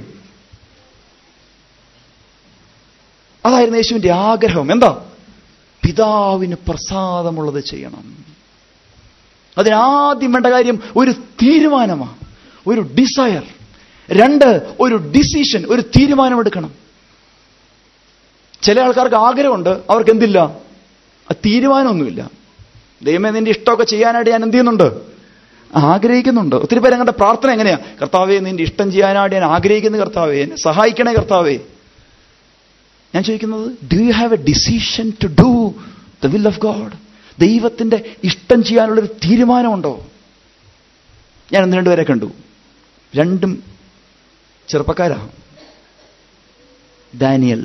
അതായിരുന്നു യേശുവിന്റെ ആഗ്രഹം എന്താ പിതാവിന് പ്രസാദമുള്ളത് ചെയ്യണം അതിനാദ്യം വേണ്ട കാര്യം ഒരു തീരുമാനമാണ് ഒരു ഡിസയർ രണ്ട് ഒരു ഡിസിഷൻ ഒരു തീരുമാനമെടുക്കണം ചില ആൾക്കാർക്ക് ആഗ്രഹമുണ്ട് അവർക്ക് എന്തില്ല ആ തീരുമാനമൊന്നുമില്ല ദൈവമേ നിന്റെ ഇഷ്ടമൊക്കെ ചെയ്യാനായിട്ട് ഞാൻ എന്ത് ചെയ്യുന്നുണ്ട് ആഗ്രഹിക്കുന്നുണ്ട് ഒത്തിരി പേര് അങ്ങയുടെ പ്രാർത്ഥന എങ്ങനെയാ കർത്താവേ നിന്റെ ഇഷ്ടം ചെയ്യാനായിട്ട് ഞാൻ ആഗ്രഹിക്കുന്ന കർത്താവേ എന്നെ സഹായിക്കണേ കർത്താവേ ഞാൻ ചോദിക്കുന്നത് do you have a decision to do the will of God ദൈവത്തിന്റെ ഇഷ്ടം ചെയ്യാനുള്ളൊരു തീരുമാനമുണ്ടോ ഞാൻ ഒന്ന് രണ്ടുപേരെ കണ്ടു രണ്ടും ചെറുപ്പക്കാരാ ഡാനിയൽ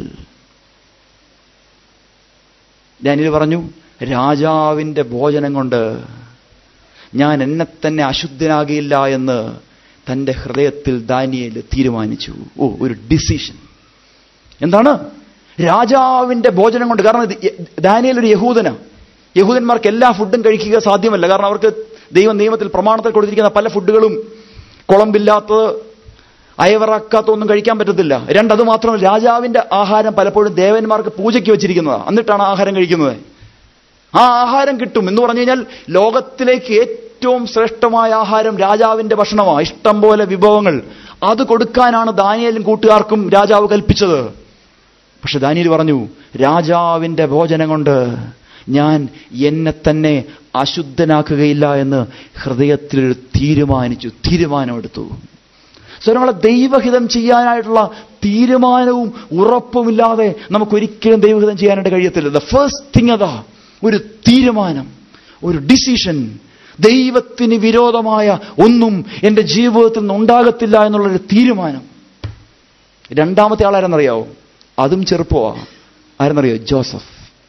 ഡാനിയൽ പറഞ്ഞു രാജാവിന്റെ ഭോജനം കൊണ്ട് ഞാൻ എന്നെ തന്നെ അശുദ്ധനാകില്ല എന്ന് തന്റെ ഹൃദയത്തിൽ ദാനിയേൽ തീരുമാനിച്ചു ഓ ഒരു ഡിസിഷൻ എന്താണ് രാജാവിന്റെ ഭോജനം കൊണ്ട് കാരണം ഇത് ദാനിയേൽ ഒരു യഹൂദന യഹൂദന്മാർക്ക് എല്ലാ ഫുഡും കഴിക്കുക സാധ്യമല്ല കാരണം അവർക്ക് ദൈവം നിയമത്തിൽ പ്രമാണത്തിൽ കൊടുത്തിരിക്കുന്ന പല ഫുഡുകളും കുളമ്പില്ലാത്തത് അയവറാക്കാത്ത ഒന്നും കഴിക്കാൻ പറ്റത്തില്ല രണ്ടത് മാത്രമല്ല രാജാവിന്റെ ആഹാരം പലപ്പോഴും ദേവന്മാർക്ക് പൂജയ്ക്ക് വെച്ചിരിക്കുന്നതാണ് എന്നിട്ടാണ് ആഹാരം കഴിക്കുന്നത് ആ ആഹാരം കിട്ടും എന്ന് പറഞ്ഞു കഴിഞ്ഞാൽ ലോകത്തിലേക്ക് ഏറ്റവും ശ്രേഷ്ഠമായ ആഹാരം രാജാവിന്റെ ഭക്ഷണമാണ് ഇഷ്ടം പോലെ വിഭവങ്ങൾ അത് കൊടുക്കാനാണ് ദാനിയലും കൂട്ടുകാർക്കും രാജാവ് കൽപ്പിച്ചത് പക്ഷെ ദാനിയൽ പറഞ്ഞു രാജാവിന്റെ ഭോജനം കൊണ്ട് ഞാൻ എന്നെ തന്നെ അശുദ്ധനാക്കുകയില്ല എന്ന് ഹൃദയത്തിൽ തീരുമാനിച്ചു തീരുമാനമെടുത്തു സ്വരങ്ങളെ ദൈവഹിതം ചെയ്യാനായിട്ടുള്ള തീരുമാനവും ഉറപ്പുമില്ലാതെ നമുക്കൊരിക്കലും ദൈവഹിതം ചെയ്യാനായിട്ട് കഴിയത്തില്ല ദ ഫസ്റ്റ് തിങ് അതാ ഒരു തീരുമാനം ഒരു ഡിസിഷൻ ദൈവത്തിന് വിരോധമായ ഒന്നും എൻ്റെ ജീവിതത്തിൽ നിന്ന് ഉണ്ടാകത്തില്ല എന്നുള്ളൊരു തീരുമാനം രണ്ടാമത്തെ ആളാരെന്നറിയാവോ അതും ചെറുപ്പമാ ആരെന്നറിയോ ജോസഫ്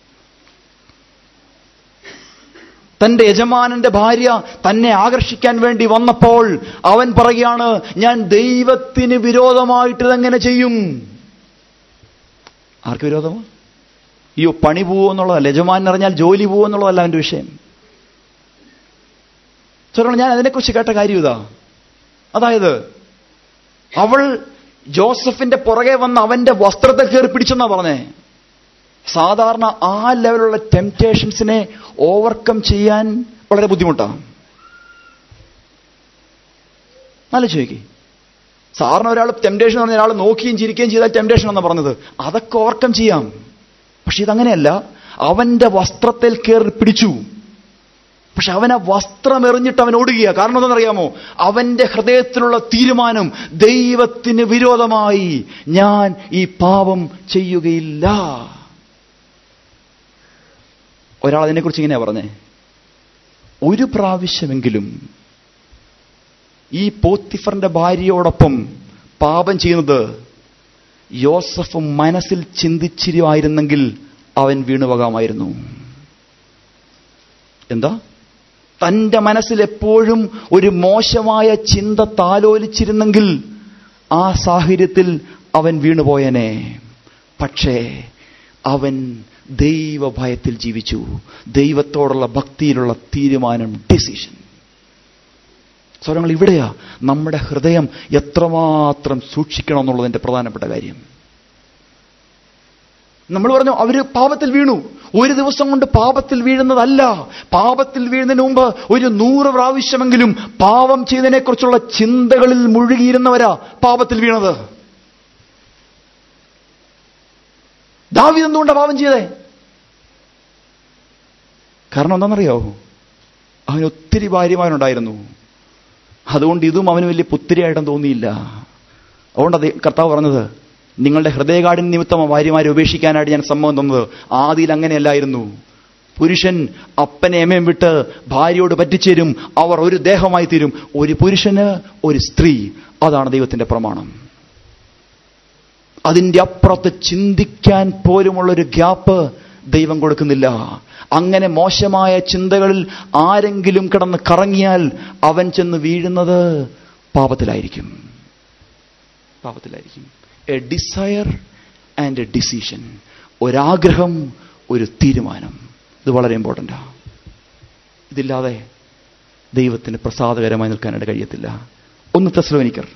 തന്റെ യജമാനന്റെ ഭാര്യ തന്നെ ആകർഷിക്കാൻ വേണ്ടി വന്നപ്പോൾ അവൻ പറയുകയാണ് ഞാൻ ദൈവത്തിന് വിരോധമായിട്ട് ഇതെങ്ങനെ ചെയ്യും ആർക്ക് വിരോധമാ അയ്യോ പണി പോവെന്നുള്ളതല്ല യജമാൻ അറിഞ്ഞാൽ ജോലി പോവെന്നുള്ളതല്ല അവന്റെ വിഷയം ചോരണം ഞാൻ അതിനെക്കുറിച്ച് കേട്ട കാര്യം ഇതാ അതായത് അവൾ ജോസഫിന്റെ പുറകെ വന്ന് അവന്റെ വസ്ത്രത്തെ കയറി പിടിച്ചെന്നാ പറഞ്ഞേ സാധാരണ ആ ലെവലുള്ള ടെംപ്റ്റേഷൻസിനെ ഓവർകം ചെയ്യാൻ വളരെ ബുദ്ധിമുട്ടാണ് നല്ല ചോദിക്കേ സാറിന് ഒരാൾ ടെംപ്റ്റേഷൻ പറഞ്ഞ ഒരാൾ നോക്കുകയും ചിരിക്കുകയും ചെയ്താൽ ടെംപ്റ്റേഷൻ എന്നാണ് പറഞ്ഞത് അതൊക്കെ ഓവർകം ചെയ്യാം പക്ഷെ ഇതങ്ങനെയല്ല അവന്റെ വസ്ത്രത്തിൽ കയറി പിടിച്ചു പക്ഷെ അവൻ ആ വസ്ത്രം എറിഞ്ഞിട്ട് അവൻ ഓടുകയാ കാരണം എന്താണെന്നറിയാമോ അവന്റെ ഹൃദയത്തിലുള്ള തീരുമാനം ദൈവത്തിന് വിരോധമായി ഞാൻ ഈ പാപം ചെയ്യുകയില്ല ഒരാൾ അതിനെക്കുറിച്ച് ഇങ്ങനെയാ പറഞ്ഞേ ഒരു പ്രാവശ്യമെങ്കിലും ഈ പോത്തിഫറിന്റെ ഭാര്യയോടൊപ്പം പാപം ചെയ്യുന്നത് യോസഫ് മനസ്സിൽ ചിന്തിച്ചിരുമായിരുന്നെങ്കിൽ അവൻ വീണുപോകാമായിരുന്നു എന്താ തന്റെ മനസ്സിൽ എപ്പോഴും ഒരു മോശമായ ചിന്ത താലോലിച്ചിരുന്നെങ്കിൽ ആ സാഹചര്യത്തിൽ അവൻ വീണുപോയനെ പക്ഷേ അവൻ ദൈവഭയത്തിൽ ജീവിച്ചു ദൈവത്തോടുള്ള ഭക്തിയിലുള്ള തീരുമാനം ഡിസിഷൻ സ്വരങ്ങൾ ഇവിടെയാ നമ്മുടെ ഹൃദയം എത്രമാത്രം സൂക്ഷിക്കണം എന്നുള്ളതിന്റെ പ്രധാനപ്പെട്ട കാര്യം നമ്മൾ പറഞ്ഞു അവര് പാപത്തിൽ വീണു ഒരു ദിവസം കൊണ്ട് പാപത്തിൽ വീഴുന്നതല്ല പാപത്തിൽ വീഴുന്നതിന് മുമ്പ് ഒരു നൂറ് പ്രാവശ്യമെങ്കിലും പാപം ചെയ്തതിനെക്കുറിച്ചുള്ള ചിന്തകളിൽ മുഴുകിയിരുന്നവരാ പാപത്തിൽ വീണത് ദാവീദ് എന്തുകൊണ്ടാണ് പാപം ചെയ്തേ കാരണം എന്താണെന്നറിയോ അവന് ഒത്തിരി ഭാര്യമാരുണ്ടായിരുന്നു അതുകൊണ്ട് ഇതും അവന് വലിയ പുത്തിരിയായിട്ടും തോന്നിയില്ല അതുകൊണ്ട് അത് കർത്താവ് പറഞ്ഞത് നിങ്ങളുടെ ഹൃദയകാടിന് നിമിത്തം ആ ഭാര്യമാരെ ഉപേക്ഷിക്കാനായിട്ട് ഞാൻ സമ്മതം തന്നത് ആദിയിൽ അങ്ങനെയല്ലായിരുന്നു പുരുഷൻ അപ്പനെ അമ്മയും വിട്ട് ഭാര്യയോട് പറ്റിച്ചേരും അവർ ഒരു ദേഹമായി തീരും ഒരു പുരുഷന് ഒരു സ്ത്രീ അതാണ് ദൈവത്തിന്റെ പ്രമാണം അതിന്റെ അപ്പുറത്ത് ചിന്തിക്കാൻ പോലുമുള്ളൊരു ഗ്യാപ്പ് ദൈവം കൊടുക്കുന്നില്ല അങ്ങനെ മോശമായ ചിന്തകളിൽ ആരെങ്കിലും കിടന്ന് കറങ്ങിയാൽ അവൻ ചെന്ന് വീഴുന്നത് പാപത്തിലായിരിക്കും പാപത്തിലായിരിക്കും a desire and a decision ഒരാഗ്രഹം ഒരു തീരുമാനം ഇത് വളരെ ഇമ്പോർട്ടൻ്റാ ഇതില്ലാതെ ദൈവത്തിന് പ്രസാദകരമായി നിൽക്കാനായിട്ട് കഴിയത്തില്ല ഒന്ന് തെസ്ലോനിക്കർ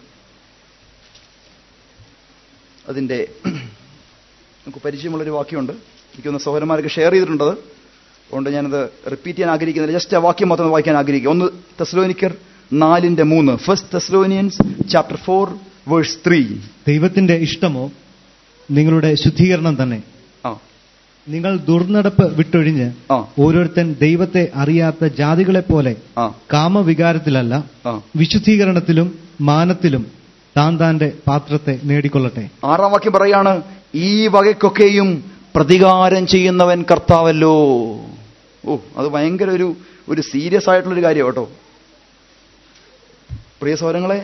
അതിൻ്റെ നമുക്ക് പരിചയമുള്ളൊരു വാക്യമുണ്ട് എനിക്കൊന്ന് സഹോദരന്മാർക്ക് ഷെയർ ചെയ്തിട്ടുണ്ട് അത്. അതുകൊണ്ട് ഞാനത് റിപ്പീറ്റ് ചെയ്യാൻ ആഗ്രഹിക്കുന്നില്ല ജസ്റ്റ് ആ വാക്യം മാത്രം വായിക്കാൻ ആഗ്രഹിക്കുക ഒന്ന് തെസ്ലോനിക്കർ നാലിന്റെ മൂന്ന് first Thessalonians chapter four verse three ദൈവത്തിന്റെ ഇഷ്ടമോ നിങ്ങളുടെ ശുദ്ധീകരണം തന്നെ ആ നിങ്ങൾ ദുർനടപ്പ് വിട്ടൊഴിഞ്ഞ് ആ. ഓരോരുത്തൻ ദൈവത്തെ അറിയാത്ത ജാതികളെ പോലെ ആ കാമവികാരത്തിലല്ല ആ വിശുദ്ധീകരണത്തിലും മാനത്തിലും താൻ താന്റെ പാത്രത്തെ നേടിക്കൊള്ളട്ടെ ആറാം വാക്യം പറയാണ് ഈ വകയ്ക്കൊക്കെയും പ്രതികാരം ചെയ്യുന്നവൻ കർത്താവല്ലോ ഓ അത് ഭയങ്കര ഒരു ഒരു സീരിയസ് ആയിട്ടുള്ളൊരു കാര്യം കേട്ടോ പ്രിയ സൗരങ്ങളെ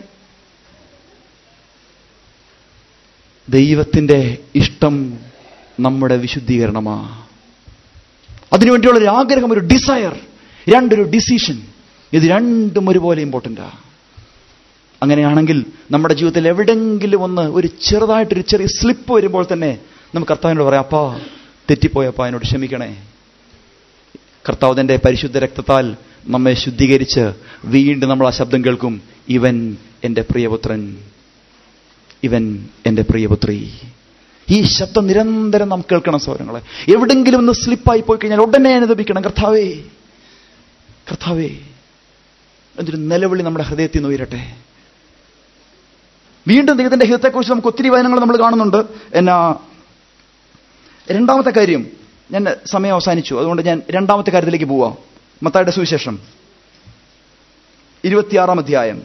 ദൈവത്തിന്റെ ഇഷ്ടം നമ്മുടെ വിശുദ്ധീകരണമാ അതിനുവേണ്ടിയുള്ള ഒരു ആഗ്രഹം ഒരു ഡിസയർ രണ്ടൊരു ഡിസിഷൻ ഇത് രണ്ടും ഒരുപോലെ ഇമ്പോർട്ടൻ്റാ അങ്ങനെയാണെങ്കിൽ നമ്മുടെ ജീവിതത്തിൽ എവിടെങ്കിലും ഒന്ന് ഒരു ചെറുതായിട്ടൊരു ചെറിയ സ്ലിപ്പ് വരുമ്പോൾ തന്നെ നമുക്ക് കർത്താവിനോട് പറയാം അപ്പാ തെറ്റിപ്പോയപ്പാ എന്നോട് ക്ഷമിക്കണേ കർത്താവ് തന്റെ പരിശുദ്ധ രക്തത്താൽ നമ്മെ ശുദ്ധീകരിച്ച് വീണ്ടും നമ്മൾ ആ ശബ്ദം കേൾക്കും ഇവൻ എൻ്റെ പ്രിയപുത്രൻ ഇവൻ എൻ്റെ പ്രിയപുത്രി ഈ ശബ്ദം നിരന്തരം നാം കേൾക്കണം സൗരങ്ങളെ എവിടെങ്കിലും ഒന്ന് സ്ലിപ്പായി പോയി കഴിഞ്ഞാൽ ഉടനെ അനുദപിക്കണം കർത്താവേ കർത്താവേ എന്തൊരു നിലവിളി നമ്മുടെ ഹൃദയത്തിൽ നിന്ന് ഉയരട്ടെ വീണ്ടും ദൈവത്തിന്റെ ഹിതത്തെക്കുറിച്ച് നമുക്ക് ഒത്തിരി വചനങ്ങൾ നമ്മൾ കാണുന്നുണ്ട് എന്നാ രണ്ടാമത്തെ കാര്യം ഞാൻ സമയം അവസാനിച്ചു അതുകൊണ്ട് ഞാൻ രണ്ടാമത്തെ കാര്യത്തിലേക്ക് പോവാം മത്തായുടെ സുവിശേഷം ഇരുപത്തിയാറാം അധ്യായം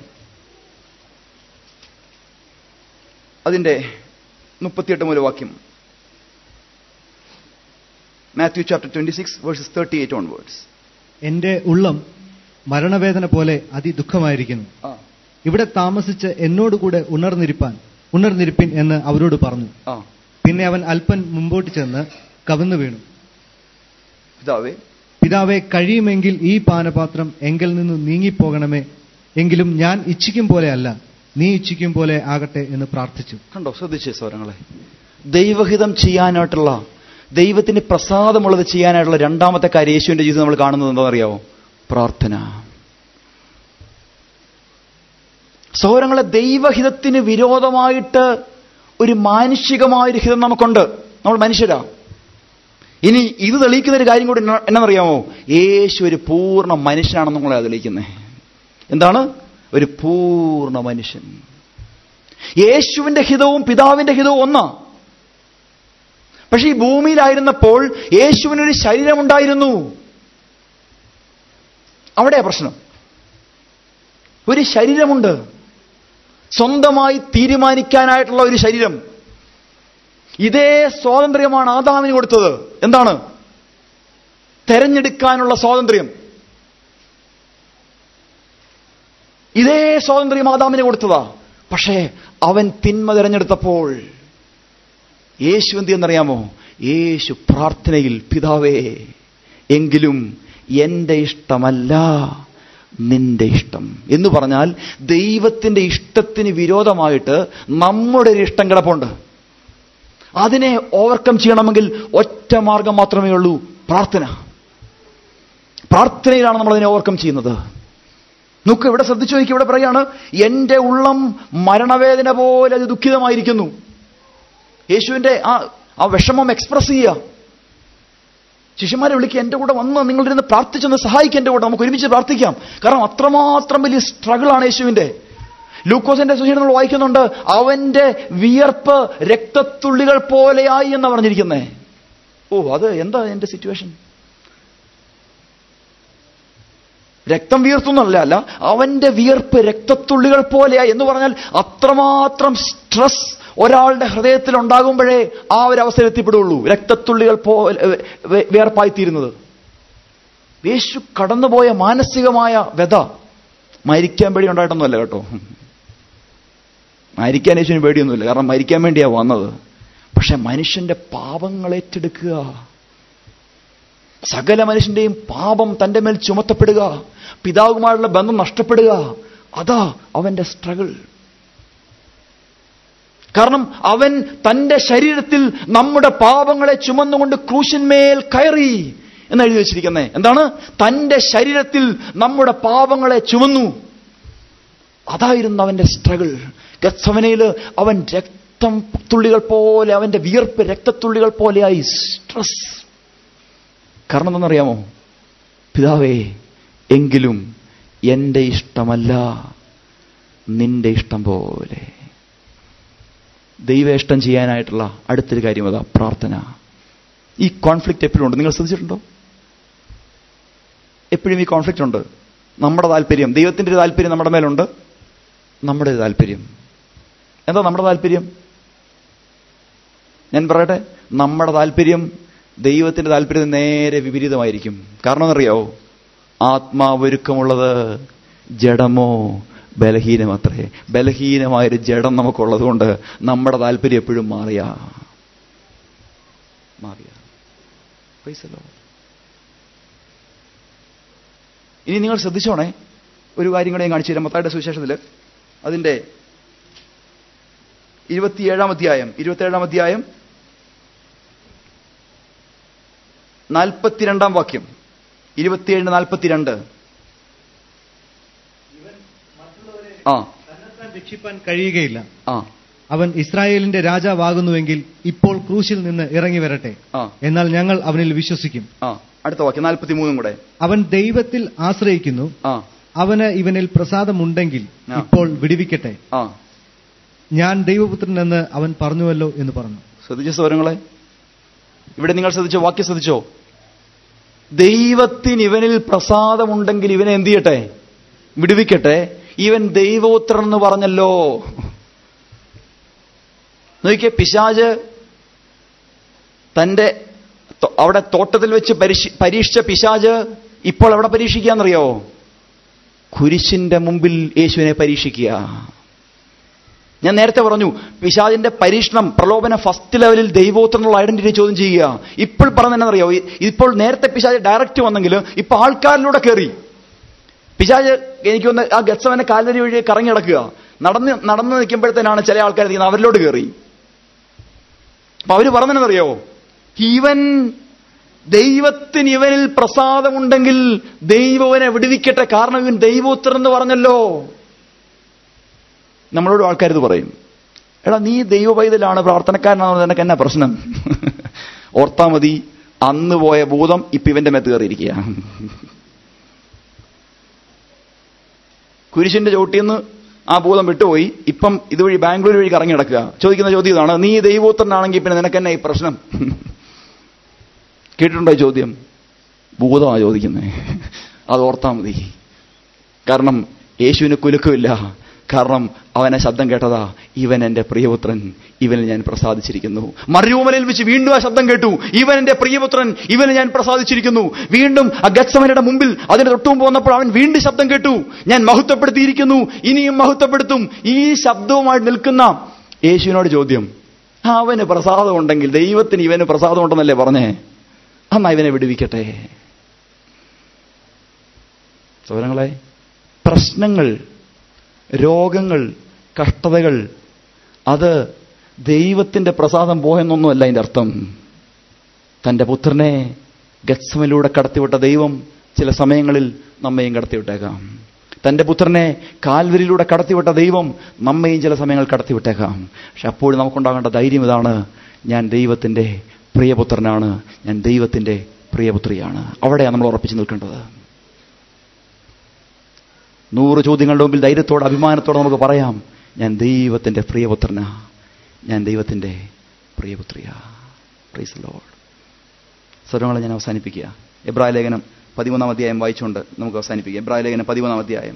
അതിന്റെ മുപ്പത്തിയെട്ട് മുതൽ വാക്യം Matthew chapter twenty six verses thirty eight on words എന്റെ ഉള്ളം മരണവേദന പോലെ അതിദുഃഖമായിരിക്കുന്നു ആ ഇവിടെ താമസിച്ച് എന്നോടുകൂടെ ഉണർന്നിരിപ്പാൻ ഉണർന്നിരിപ്പിൻ എന്ന് അവരോട് പറഞ്ഞു ആ പിന്നെ അവൻ അല്പൻ മുമ്പോട്ട് ചെന്ന് കവിന്നു വീണു പിതാവേ പിതാവെ കഴിയുമെങ്കിൽ ഈ പാനപാത്രം എങ്കിൽ നിന്ന് നീങ്ങിപ്പോകണമേ എങ്കിലും ഞാൻ ഇച്ഛിക്കും പോലെയല്ല നീ ഇച്ഛിക്കും പോലെ ആകട്ടെ എന്ന് പ്രാർത്ഥിച്ചു കണ്ടോ ശ്രദ്ധിച്ചേ സ്വരങ്ങളെ ദൈവഹിതം ചെയ്യാനായിട്ടുള്ള ദൈവത്തിന് പ്രസാദമുള്ളത് ചെയ്യാനായിട്ടുള്ള രണ്ടാമത്തെ കാര്യം യേശുവിന്റെ ജീവിതം നമ്മൾ കാണുന്നത് എന്താണെന്നറിയാവോ പ്രാർത്ഥന സൗരങ്ങളെ ദൈവഹിതത്തിന് വിരോധമായിട്ട് ഒരു മാനുഷികമായൊരു ഹിതം നമുക്കുണ്ട് നമ്മൾ മനുഷ്യരാ ഇനി ഇത് തെളിയിക്കുന്ന ഒരു കാര്യം കൂടി എന്നാ- എന്നറിയാമോ യേശു ഒരു പൂർണ്ണ മനുഷ്യനാണെന്ന് നമ്മളെ തെളിയിക്കുന്നത് എന്താണ് ഒരു പൂർണ്ണ മനുഷ്യൻ യേശുവിന്റെ ഹിതവും പിതാവിന്റെ ഹിതവും ഒന്നാ പക്ഷെ ഈ ഭൂമിയിലായിരുന്നപ്പോൾ യേശുവിനൊരു ശരീരമുണ്ടായിരുന്നു അവിടെയാ പ്രശ്നം ഒരു ശരീരമുണ്ട് സ്വന്തമായി തീരുമാനിക്കാനായിട്ടുള്ള ഒരു ശരീരം ഇതേ സ്വാതന്ത്ര്യമാണ് ആദാമിന് കൊടുത്തത് എന്താണ് തെരഞ്ഞെടുക്കാനുള്ള സ്വാതന്ത്ര്യം ഇതേ സ്വാതന്ത്ര്യം ആദാമിന് കൊടുത്തതാ പക്ഷേ അവൻ തിന്മ തിരഞ്ഞെടുത്തപ്പോൾ യേശു എന്ത് എന്നറിയാമോ യേശു പ്രാർത്ഥനയിൽ പിതാവേ എങ്കിലും എന്റെ ഇഷ്ടമല്ല നിന്റെ ഇഷ്ടം എന്ന് പറഞ്ഞാൽ ദൈവത്തിന്റെ ഇഷ്ടത്തിന് വിരോധമായിട്ട് നമ്മുടെ ഒരു ഇഷ്ടം കിടപ്പുണ്ട് അതിനെ ഓവർകം ചെയ്യണമെങ്കിൽ ഒറ്റ മാർഗം മാത്രമേ ഉള്ളൂ പ്രാർത്ഥന പ്രാർത്ഥനയിലാണ് നമ്മൾ അതിനെ ഓവർകം ചെയ്യുന്നത് നോക്ക് ഇവിടെ ശ്രദ്ധിച്ചു നോക്കി ഇവിടെ പറയാണ് എന്റെ ഉള്ളം മരണവേദന പോലെ അത് ദുഃഖിതമായിരിക്കുന്നു യേശുവിന്റെ ആ ആ വിഷമം എക്സ്പ്രസ് ചെയ്യുക ശിഷ്യന്മാരെ വിളിക്കുക എന്റെ കൂടെ വന്ന് നിങ്ങളിരുന്ന് പ്രാർത്ഥിച്ചൊന്ന് സഹായിക്കുക എന്റെ കൂടെ നമുക്ക് ഒരുമിച്ച് പ്രാർത്ഥിക്കാം കാരണം അത്രമാത്രം വലിയ സ്ട്രഗിൾ ആണ് യേശുവിന്റെ ലൂക്കോസിന്റെ സുശീലം നമ്മൾ വായിക്കുന്നുണ്ട് അവന്റെ വിയർപ്പ് രക്തത്തുള്ളികൾ പോലെയായി എന്ന് പറഞ്ഞിരിക്കുന്നേ ഓ അത് എന്താ എന്റെ സിറ്റുവേഷൻ രക്തം വീർത്തുന്നല്ല അല്ല അവന്റെ വിയർപ്പ് രക്തത്തുള്ളികൾ പോലെയായി എന്ന് പറഞ്ഞാൽ അത്രമാത്രം സ്ട്രെസ് ഒരാളുടെ ഹൃദയത്തിൽ ഉണ്ടാകുമ്പോഴേ ആ ഒരു അവസ്ഥയിൽ എത്തിപ്പെടുള്ളൂ രക്തത്തുള്ളികൾ പോലെ വെ- വിയർപ്പായിത്തീരുന്നത് യേശു കടന്നുപോയ മാനസികമായ വ്യത മരിക്കാൻ പേടി ഉണ്ടായിട്ടൊന്നുമല്ല കേട്ടോ മരിക്കാൻ യേശുവിന് പേടിയൊന്നുമില്ല കാരണം മരിക്കാൻ വേണ്ടിയാ വന്നത് പക്ഷെ മനുഷ്യന്റെ പാപങ്ങൾ ഏറ്റെടുക്കുക സകല മനുഷ്യന്റെയും പാപം തന്റെ മേൽ ചുമത്തപ്പെടുക പിതാവുമായുള്ള ബന്ധം നഷ്ടപ്പെടുക അതാ അവന്റെ സ്ട്രഗിൾ കാരണം അവൻ തന്റെ ശരീരത്തിൽ നമ്മുടെ പാപങ്ങളെ ചുമന്നുകൊണ്ട് ക്രൂശന്മേൽ കയറി എന്ന് എഴുതി വെച്ചിരിക്കുന്നേ എന്താണ് തന്റെ ശരീരത്തിൽ നമ്മുടെ പാപങ്ങളെ ചുമന്നു അതായിരുന്നു അവന്റെ സ്ട്രഗിൾ ഗത്സവനയിൽ അവൻ രക്തം തുള്ളികൾ പോലെ അവന്റെ വിയർപ്പ് രക്തത്തുള്ളികൾ പോലെയായി സ്ട്രെസ് കാരണം എന്തെന്നറിയാമോ പിതാവേ എങ്കിലും എന്റെ ഇഷ്ടമല്ല നിന്റെ ഇഷ്ടം പോലെ ദൈവ ഇഷ്ടം ചെയ്യാനായിട്ടുള്ള അടുത്തൊരു കാര്യം അതാ പ്രാർത്ഥന ഈ കോൺഫ്ലിക്റ്റ് എപ്പോഴും ഉണ്ട് നിങ്ങൾ ശ്രദ്ധിച്ചിട്ടുണ്ടോ എപ്പോഴും ഈ കോൺഫ്ലിക്റ്റ് ഉണ്ട് നമ്മുടെ താല്പര്യം ദൈവത്തിന്റെ ഒരു താല്പര്യം നമ്മുടെ മേലുണ്ട് നമ്മുടെ ഒരു താല്പര്യം എന്താ നമ്മുടെ താല്പര്യം ഞാൻ പറയട്ടെ നമ്മുടെ താല്പര്യം ദൈവത്തിന്റെ താല്പര്യം നേരെ വിപരീതമായിരിക്കും കാരണം എന്നറിയാവോ ആത്മാവൊരുക്കമുള്ളത് ജഡമോ ബലഹീനമത്രേ ബലഹീനമായൊരു ജഡം നമുക്കുള്ളത് കൊണ്ട് നമ്മുടെ താല്പര്യം എപ്പോഴും മാറിയ മാറിയ പൈസല്ലോ ഇനി നിങ്ങൾ ശ്രദ്ധിച്ചോണേ ഒരു കാര്യം കൂടെ ഞാൻ കാണിച്ചു തരാം മത്തായുടെ സുവിശേഷത്തിൽ അതിന്റെ ഇരുപത്തിയേഴാം അധ്യായം ഇരുപത്തിയേഴാം അധ്യായം നാൽപ്പത്തിരണ്ടാം വാക്യം ഇരുപത്തിയേഴ് നാൽപ്പത്തിരണ്ട് ആ തന്നെത്താൻ രക്ഷിപ്പാൻ കഴിയുകയില്ല ആ അവൻ ഇസ്രായേലിന്റെ രാജാവാകുന്നുവെങ്കിൽ ഇപ്പോൾ ക്രൂശിൽ നിന്ന് ഇറങ്ങി വരട്ടെ ആ എന്നാൽ ഞങ്ങൾ അവനിൽ വിശ്വസിക്കും ആ അടുത്ത വാക്യം നാൽപ്പത്തിമൂന്നും കൂടെ അവൻ ദൈവത്തിൽ ആശ്രയിക്കുന്നു ആ അവന് ഇവനിൽ പ്രസാദമുണ്ടെങ്കിൽ ആ. ഇപ്പോൾ വിടുവിക്കട്ടെ ആ ഞാൻ ദൈവപുത്രൻ എന്ന് അവൻ പറഞ്ഞുവല്ലോ എന്ന് പറഞ്ഞു ശ്രദ്ധിച്ച സ്വരങ്ങളെ ഇവിടെ നിങ്ങൾ ശ്രദ്ധിച്ചോ വാക്യം ശ്രദ്ധിച്ചോ ദൈവത്തിന് ഇവനിൽ പ്രസാദമുണ്ടെങ്കിൽ ഇവനെ എന്ത് ചെയ്യട്ടെ വിടുവിക്കട്ടെ ഇവൻ ദൈവോത്രൻ എന്ന് പറഞ്ഞല്ലോ നോക്കിയേ പിശാജ് തന്റെ തൊ- അവിടെ തോട്ടത്തിൽ വെച്ച് പരിശി- പരീക്ഷിച്ച പിശാജ് ഇപ്പോൾ എവിടെ പരീക്ഷിക്കാന്നറിയാവോ കുരിശിന്റെ മുമ്പിൽ യേശുവിനെ പരീക്ഷിക്കുക ഞാൻ നേരത്തെ പറഞ്ഞു പിശാദിന്റെ പരീക്ഷണം പ്രലോഭനം ഫസ്റ്റ് ലെവലിൽ ദൈവോത്തെന്നുള്ള ഐഡന്റിറ്റി ചോദ്യം ചെയ്യുക ഇപ്പോൾ പറഞ്ഞതെന്നറിയോ ഇപ്പോൾ നേരത്തെ പിശാജ് ഡയറക്റ്റ് വന്നെങ്കിൽ ഇപ്പൊ ആൾക്കാരിലൂടെ കയറി പിശാജ് എനിക്കൊന്ന് ആ ഗത്സവനെ കാൽവരി വഴി കറങ്ങി കിടക്കുക നടന്ന് നടന്ന് നിൽക്കുമ്പോഴത്തേനാണ് ചില ആൾക്കാർ നിൽക്കുന്നത് അവരിലോട്ട് കയറി അപ്പൊ അവര് പറഞ്ഞതെന്നറിയോ ഇവൻ ദൈവത്തിന് ഇവനിൽ പ്രസാദമുണ്ടെങ്കിൽ ദൈവവനെ വിടുവിക്കട്ടെ കാരണം ഇവൻ ദൈവോത്തരം എന്ന് പറഞ്ഞല്ലോ നമ്മളോട് ആൾക്കാർ ഇത് പറയും എടാ നീ ദൈവ പൈതലാണ് പ്രാർത്ഥനക്കാരനാണെന്ന് നിനക്ക് എന്നാ പ്രശ്നം ഓർത്താ മതി അന്ന് പോയ ഭൂതം ഇപ്പൊ ഇവന്റെ മേത്ത് കയറിയിരിക്കുക കുരിശിന്റെ ചോട്ടിന്ന് ആ ഭൂതം വിട്ടുപോയി ഇപ്പം ഇതുവഴി ബാംഗ്ലൂർ വഴി കറങ്ങി കിടക്കുക ചോദിക്കുന്ന ചോദ്യം ഇതാണ് നീ ദൈവോത്തരനാണെങ്കിൽ പിന്നെ നിനക്ക് തന്നെ ഈ പ്രശ്നം കേട്ടിട്ടുണ്ടോ ഈ ചോദ്യം ഭൂതമാ ചോദിക്കുന്നത് അത് ഓർത്താ മതി കാരണം യേശുവിന് കുലുക്കമില്ല കാരണം അവനെ ശബ്ദം കേട്ടതാ ഇവൻ എന്റെ പ്രിയപുത്രൻ ഇവന് ഞാൻ പ്രസാദിച്ചിരിക്കുന്നു മറിയൂമലയിൽ വെച്ച് വീണ്ടും ആ ശബ്ദം കേട്ടു ഇവൻ എന്റെ പ്രിയപുത്രൻ ഇവന് ഞാൻ പ്രസാദിച്ചിരിക്കുന്നു വീണ്ടും ആ ഗത്സമനയുടെ മുമ്പിൽ അതിന് തൊട്ടും പോന്നപ്പോൾ അവൻ വീണ്ടും ശബ്ദം കേട്ടു ഞാൻ മഹത്വപ്പെടുത്തിയിരിക്കുന്നു ഇനിയും മഹത്വപ്പെടുത്തും ഈ ശബ്ദവുമായി നിൽക്കുന്ന യേശുവിനോട് ചോദ്യം അവന് പ്രസാദം ഉണ്ടെങ്കിൽ ദൈവത്തിന് ഇവന് പ്രസാദം ഉണ്ടെന്നല്ലേ പറഞ്ഞേ അന്നാ ഇവനെ വിടുവിക്കട്ടെ സൗരങ്ങളെ പ്രശ്നങ്ങൾ രോഗങ്ങൾ കഷ്ടതകൾ അത് ദൈവത്തിന്റെ പ്രസാദം പോയെന്നൊന്നുമല്ല അതിന്റെ അർത്ഥം തന്റെ പുത്രനെ ഗത്സമിലൂടെ കടത്തിവിട്ട ദൈവം ചില സമയങ്ങളിൽ നമ്മയും കടത്തിവിട്ടേക്കാം തന്റെ പുത്രനെ കാൽവരിയിലൂടെ കടത്തിവിട്ട ദൈവം നമ്മയും ചില സമയങ്ങൾ കടത്തിവിട്ടേക്കാം പക്ഷെ അപ്പോഴും നമുക്കുണ്ടാകേണ്ട ധൈര്യം ഇതാണ് ഞാൻ ദൈവത്തിന്റെ പ്രിയപുത്രനാണ് ഞാൻ ദൈവത്തിന്റെ പ്രിയപുത്രിയാണ് അവിടെയാണ് നമ്മൾ ഉറപ്പിച്ചു നിൽക്കേണ്ടത് നൂറ് ചോദ്യങ്ങളുടെ മുമ്പിൽ ധൈര്യത്തോടെ അഭിമാനത്തോടെ നമുക്ക് പറയാം ഞാൻ ദൈവത്തിന്റെ പ്രിയപുത്രനാ ഞാൻ ദൈവത്തിന്റെ പ്രിയപുത്രിയാ പ്രൈസ് ലോഡ് സ്വരങ്ങളെ ഞാൻ അവസാനിപ്പിക്കുക എബ്രായ ലേഖനം പതിമൂന്നാം അധ്യായം വായിച്ചുകൊണ്ട് നമുക്ക് അവസാനിപ്പിക്കാം എബ്രായ ലേഖനം പതിമൂന്നാം അധ്യായം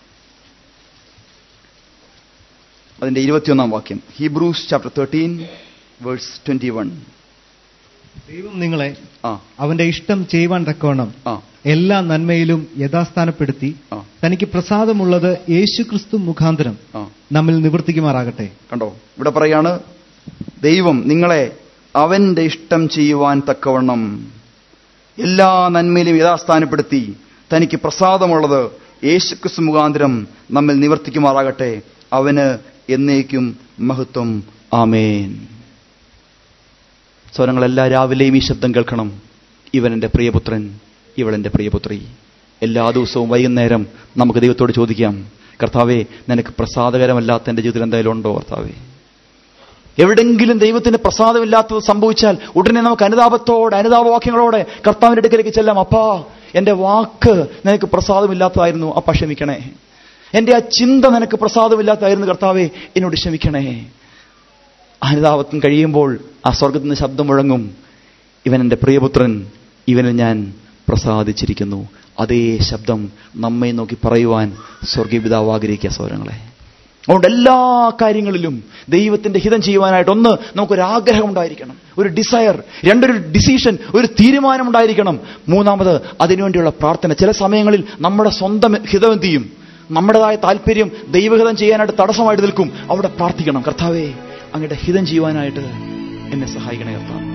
അതിന്റെ ഇരുപത്തിയൊന്നാം വാക്യം Hebrews chapter thirteen verse twenty one ദൈവം നിങ്ങളെ ആ അവന്റെ ഇഷ്ടം ചെയ്യുവാൻ തക്കവണ്ണം ആ എല്ലാ നന്മയിലും യഥാസ്ഥാനപ്പെടുത്തി ആ തനിക്ക് പ്രസാദമുള്ളത് യേശുക്രിസ്തു മുഖാന്തരം ആ നമ്മിൽ നിവർത്തിക്കുമാറാകട്ടെ കണ്ടോ ഇവിടെ പറയാണ് ദൈവം നിങ്ങളെ അവന്റെ ഇഷ്ടം ചെയ്യുവാൻ തക്കവണ്ണം എല്ലാ നന്മയിലും യഥാസ്ഥാനപ്പെടുത്തി തനിക്ക് പ്രസാദമുള്ളത് യേശുക്രിസ്തു മുഖാന്തരം നമ്മിൽ നിവർത്തിക്കുമാറാകട്ടെ അവന് എന്നേക്കും മഹത്വം ആമേൻ സ്വരങ്ങളെല്ലാ രാവിലെയും ഈ ശബ്ദം കേൾക്കണം ഇവൻ എൻ്റെ പ്രിയപുത്രൻ ഇവളെൻ്റെ പ്രിയപുത്രി എല്ലാ ദിവസവും വൈകുന്നേരം നമുക്ക് ദൈവത്തോട് ചോദിക്കാം കർത്താവേ നിനക്ക് പ്രസാദകരമല്ലാത്ത എൻ്റെ ജീവിതത്തിൽ എന്തായാലും ഉണ്ടോ കർത്താവേ എവിടെങ്കിലും ദൈവത്തിന് പ്രസാദമില്ലാത്തത് സംഭവിച്ചാൽ ഉടനെ നമുക്ക് അനുതാപത്തോടെ അനുതാപവാക്യങ്ങളോടെ കർത്താവിന്റെ അടുക്കലേക്ക് ചെല്ലാം അപ്പാ എന്റെ വാക്ക് നിനക്ക് പ്രസാദമില്ലാത്തതായിരുന്നു അപ്പ ക്ഷമിക്കണേ എന്റെ ആ ചിന്ത നിനക്ക് പ്രസാദമില്ലാത്തതായിരുന്നു കർത്താവെ എന്നോട് ക്ഷമിക്കണേ അനുതാപത്തിന് കഴിയുമ്പോൾ ആ സ്വർഗത്തിൽ നിന്ന് ശബ്ദം മുഴങ്ങും ഇവൻ എൻ്റെ പ്രിയപുത്രൻ ഇവനിൽ ഞാൻ പ്രസാദിച്ചിരിക്കുന്നു അതേ ശബ്ദം നമ്മെ നോക്കി പറയുവാൻ സ്വർഗീയപിതാവ് ആഗ്രഹിക്കുക സൗരങ്ങളെ അതുകൊണ്ട് എല്ലാ കാര്യങ്ങളിലും ദൈവത്തിന്റെ ഹിതം ചെയ്യുവാനായിട്ട് ഒന്ന് നമുക്കൊരു ആഗ്രഹം ഉണ്ടായിരിക്കണം ഒരു ഡിസയർ രണ്ടൊരു ഡിസിഷൻ ഒരു തീരുമാനം ഉണ്ടായിരിക്കണം മൂന്നാമത് അതിനുവേണ്ടിയുള്ള പ്രാർത്ഥന ചില സമയങ്ങളിൽ നമ്മുടെ സ്വന്തം ഹിതം എന്ത് ചെയ്യും നമ്മുടേതായ താല്പര്യം ദൈവഹിതം ചെയ്യാനായിട്ട് തടസ്സമായിട്ട് നിൽക്കും അവിടെ പ്രാർത്ഥിക്കണം കർത്താവേ അങ്ങയുടെ ഹിതം ചെയ്യുവാനായിട്ട് എന്നെ സഹായിക്കണേ കർത്താവ്